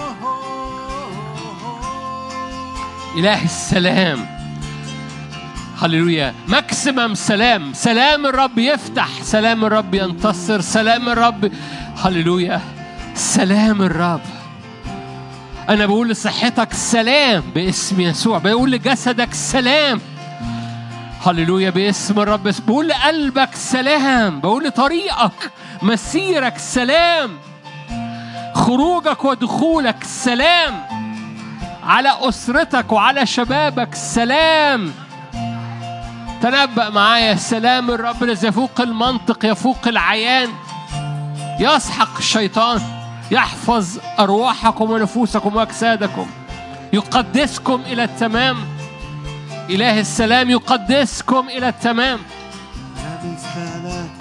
إله السلام هللويا ماكسيمم سلام سلام الرب يفتح سلام الرب ينتصر سلام الرب هللويا سلام الرب أنا بقول لصحتك سلام باسم يسوع بقول لجسدك سلام هللويا باسم الرب بقول لقلبك سلام بقول لطريقك مسيرك سلام خروجك ودخولك سلام على أسرتك وعلى شبابك سلام تنبأ معايا سلام الرب الذي يفوق المنطق يفوق العيان يسحق الشيطان يحفظ أرواحكم ونفوسكم وأجسادكم يقدسكم إلى التمام إله السلام يقدسكم إلى التمام لا مثل لك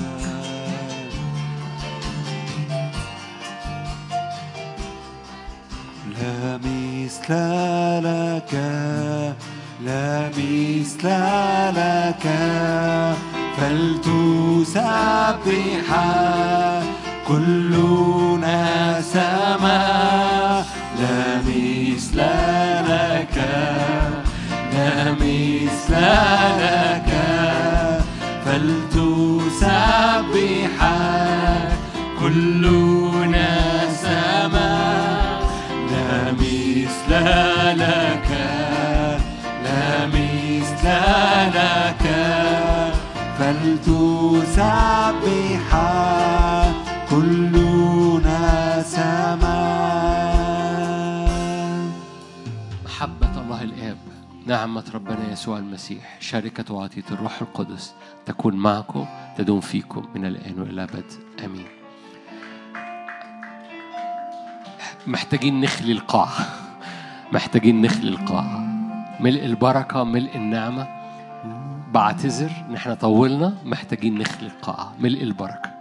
لا مثل لك لا مثل لك فلتسبح كلنا سما لا مثل لك لا مثل لك فلتسبح كلنا سما لا مثل لك لا مثل لك فلتسبح كلنا سما محبة الله الآب نعمة ربنا يسوع المسيح شركة وعطية الروح القدس تكون معكم تدوم فيكم من الآن وإلى الأبد آمين محتاجين نخلي القاعة محتاجين نخلي القاعة ملء البركة ملء النعمة بعتذر ان احنا طولنا محتاجين نخلي القاعة ملء البركة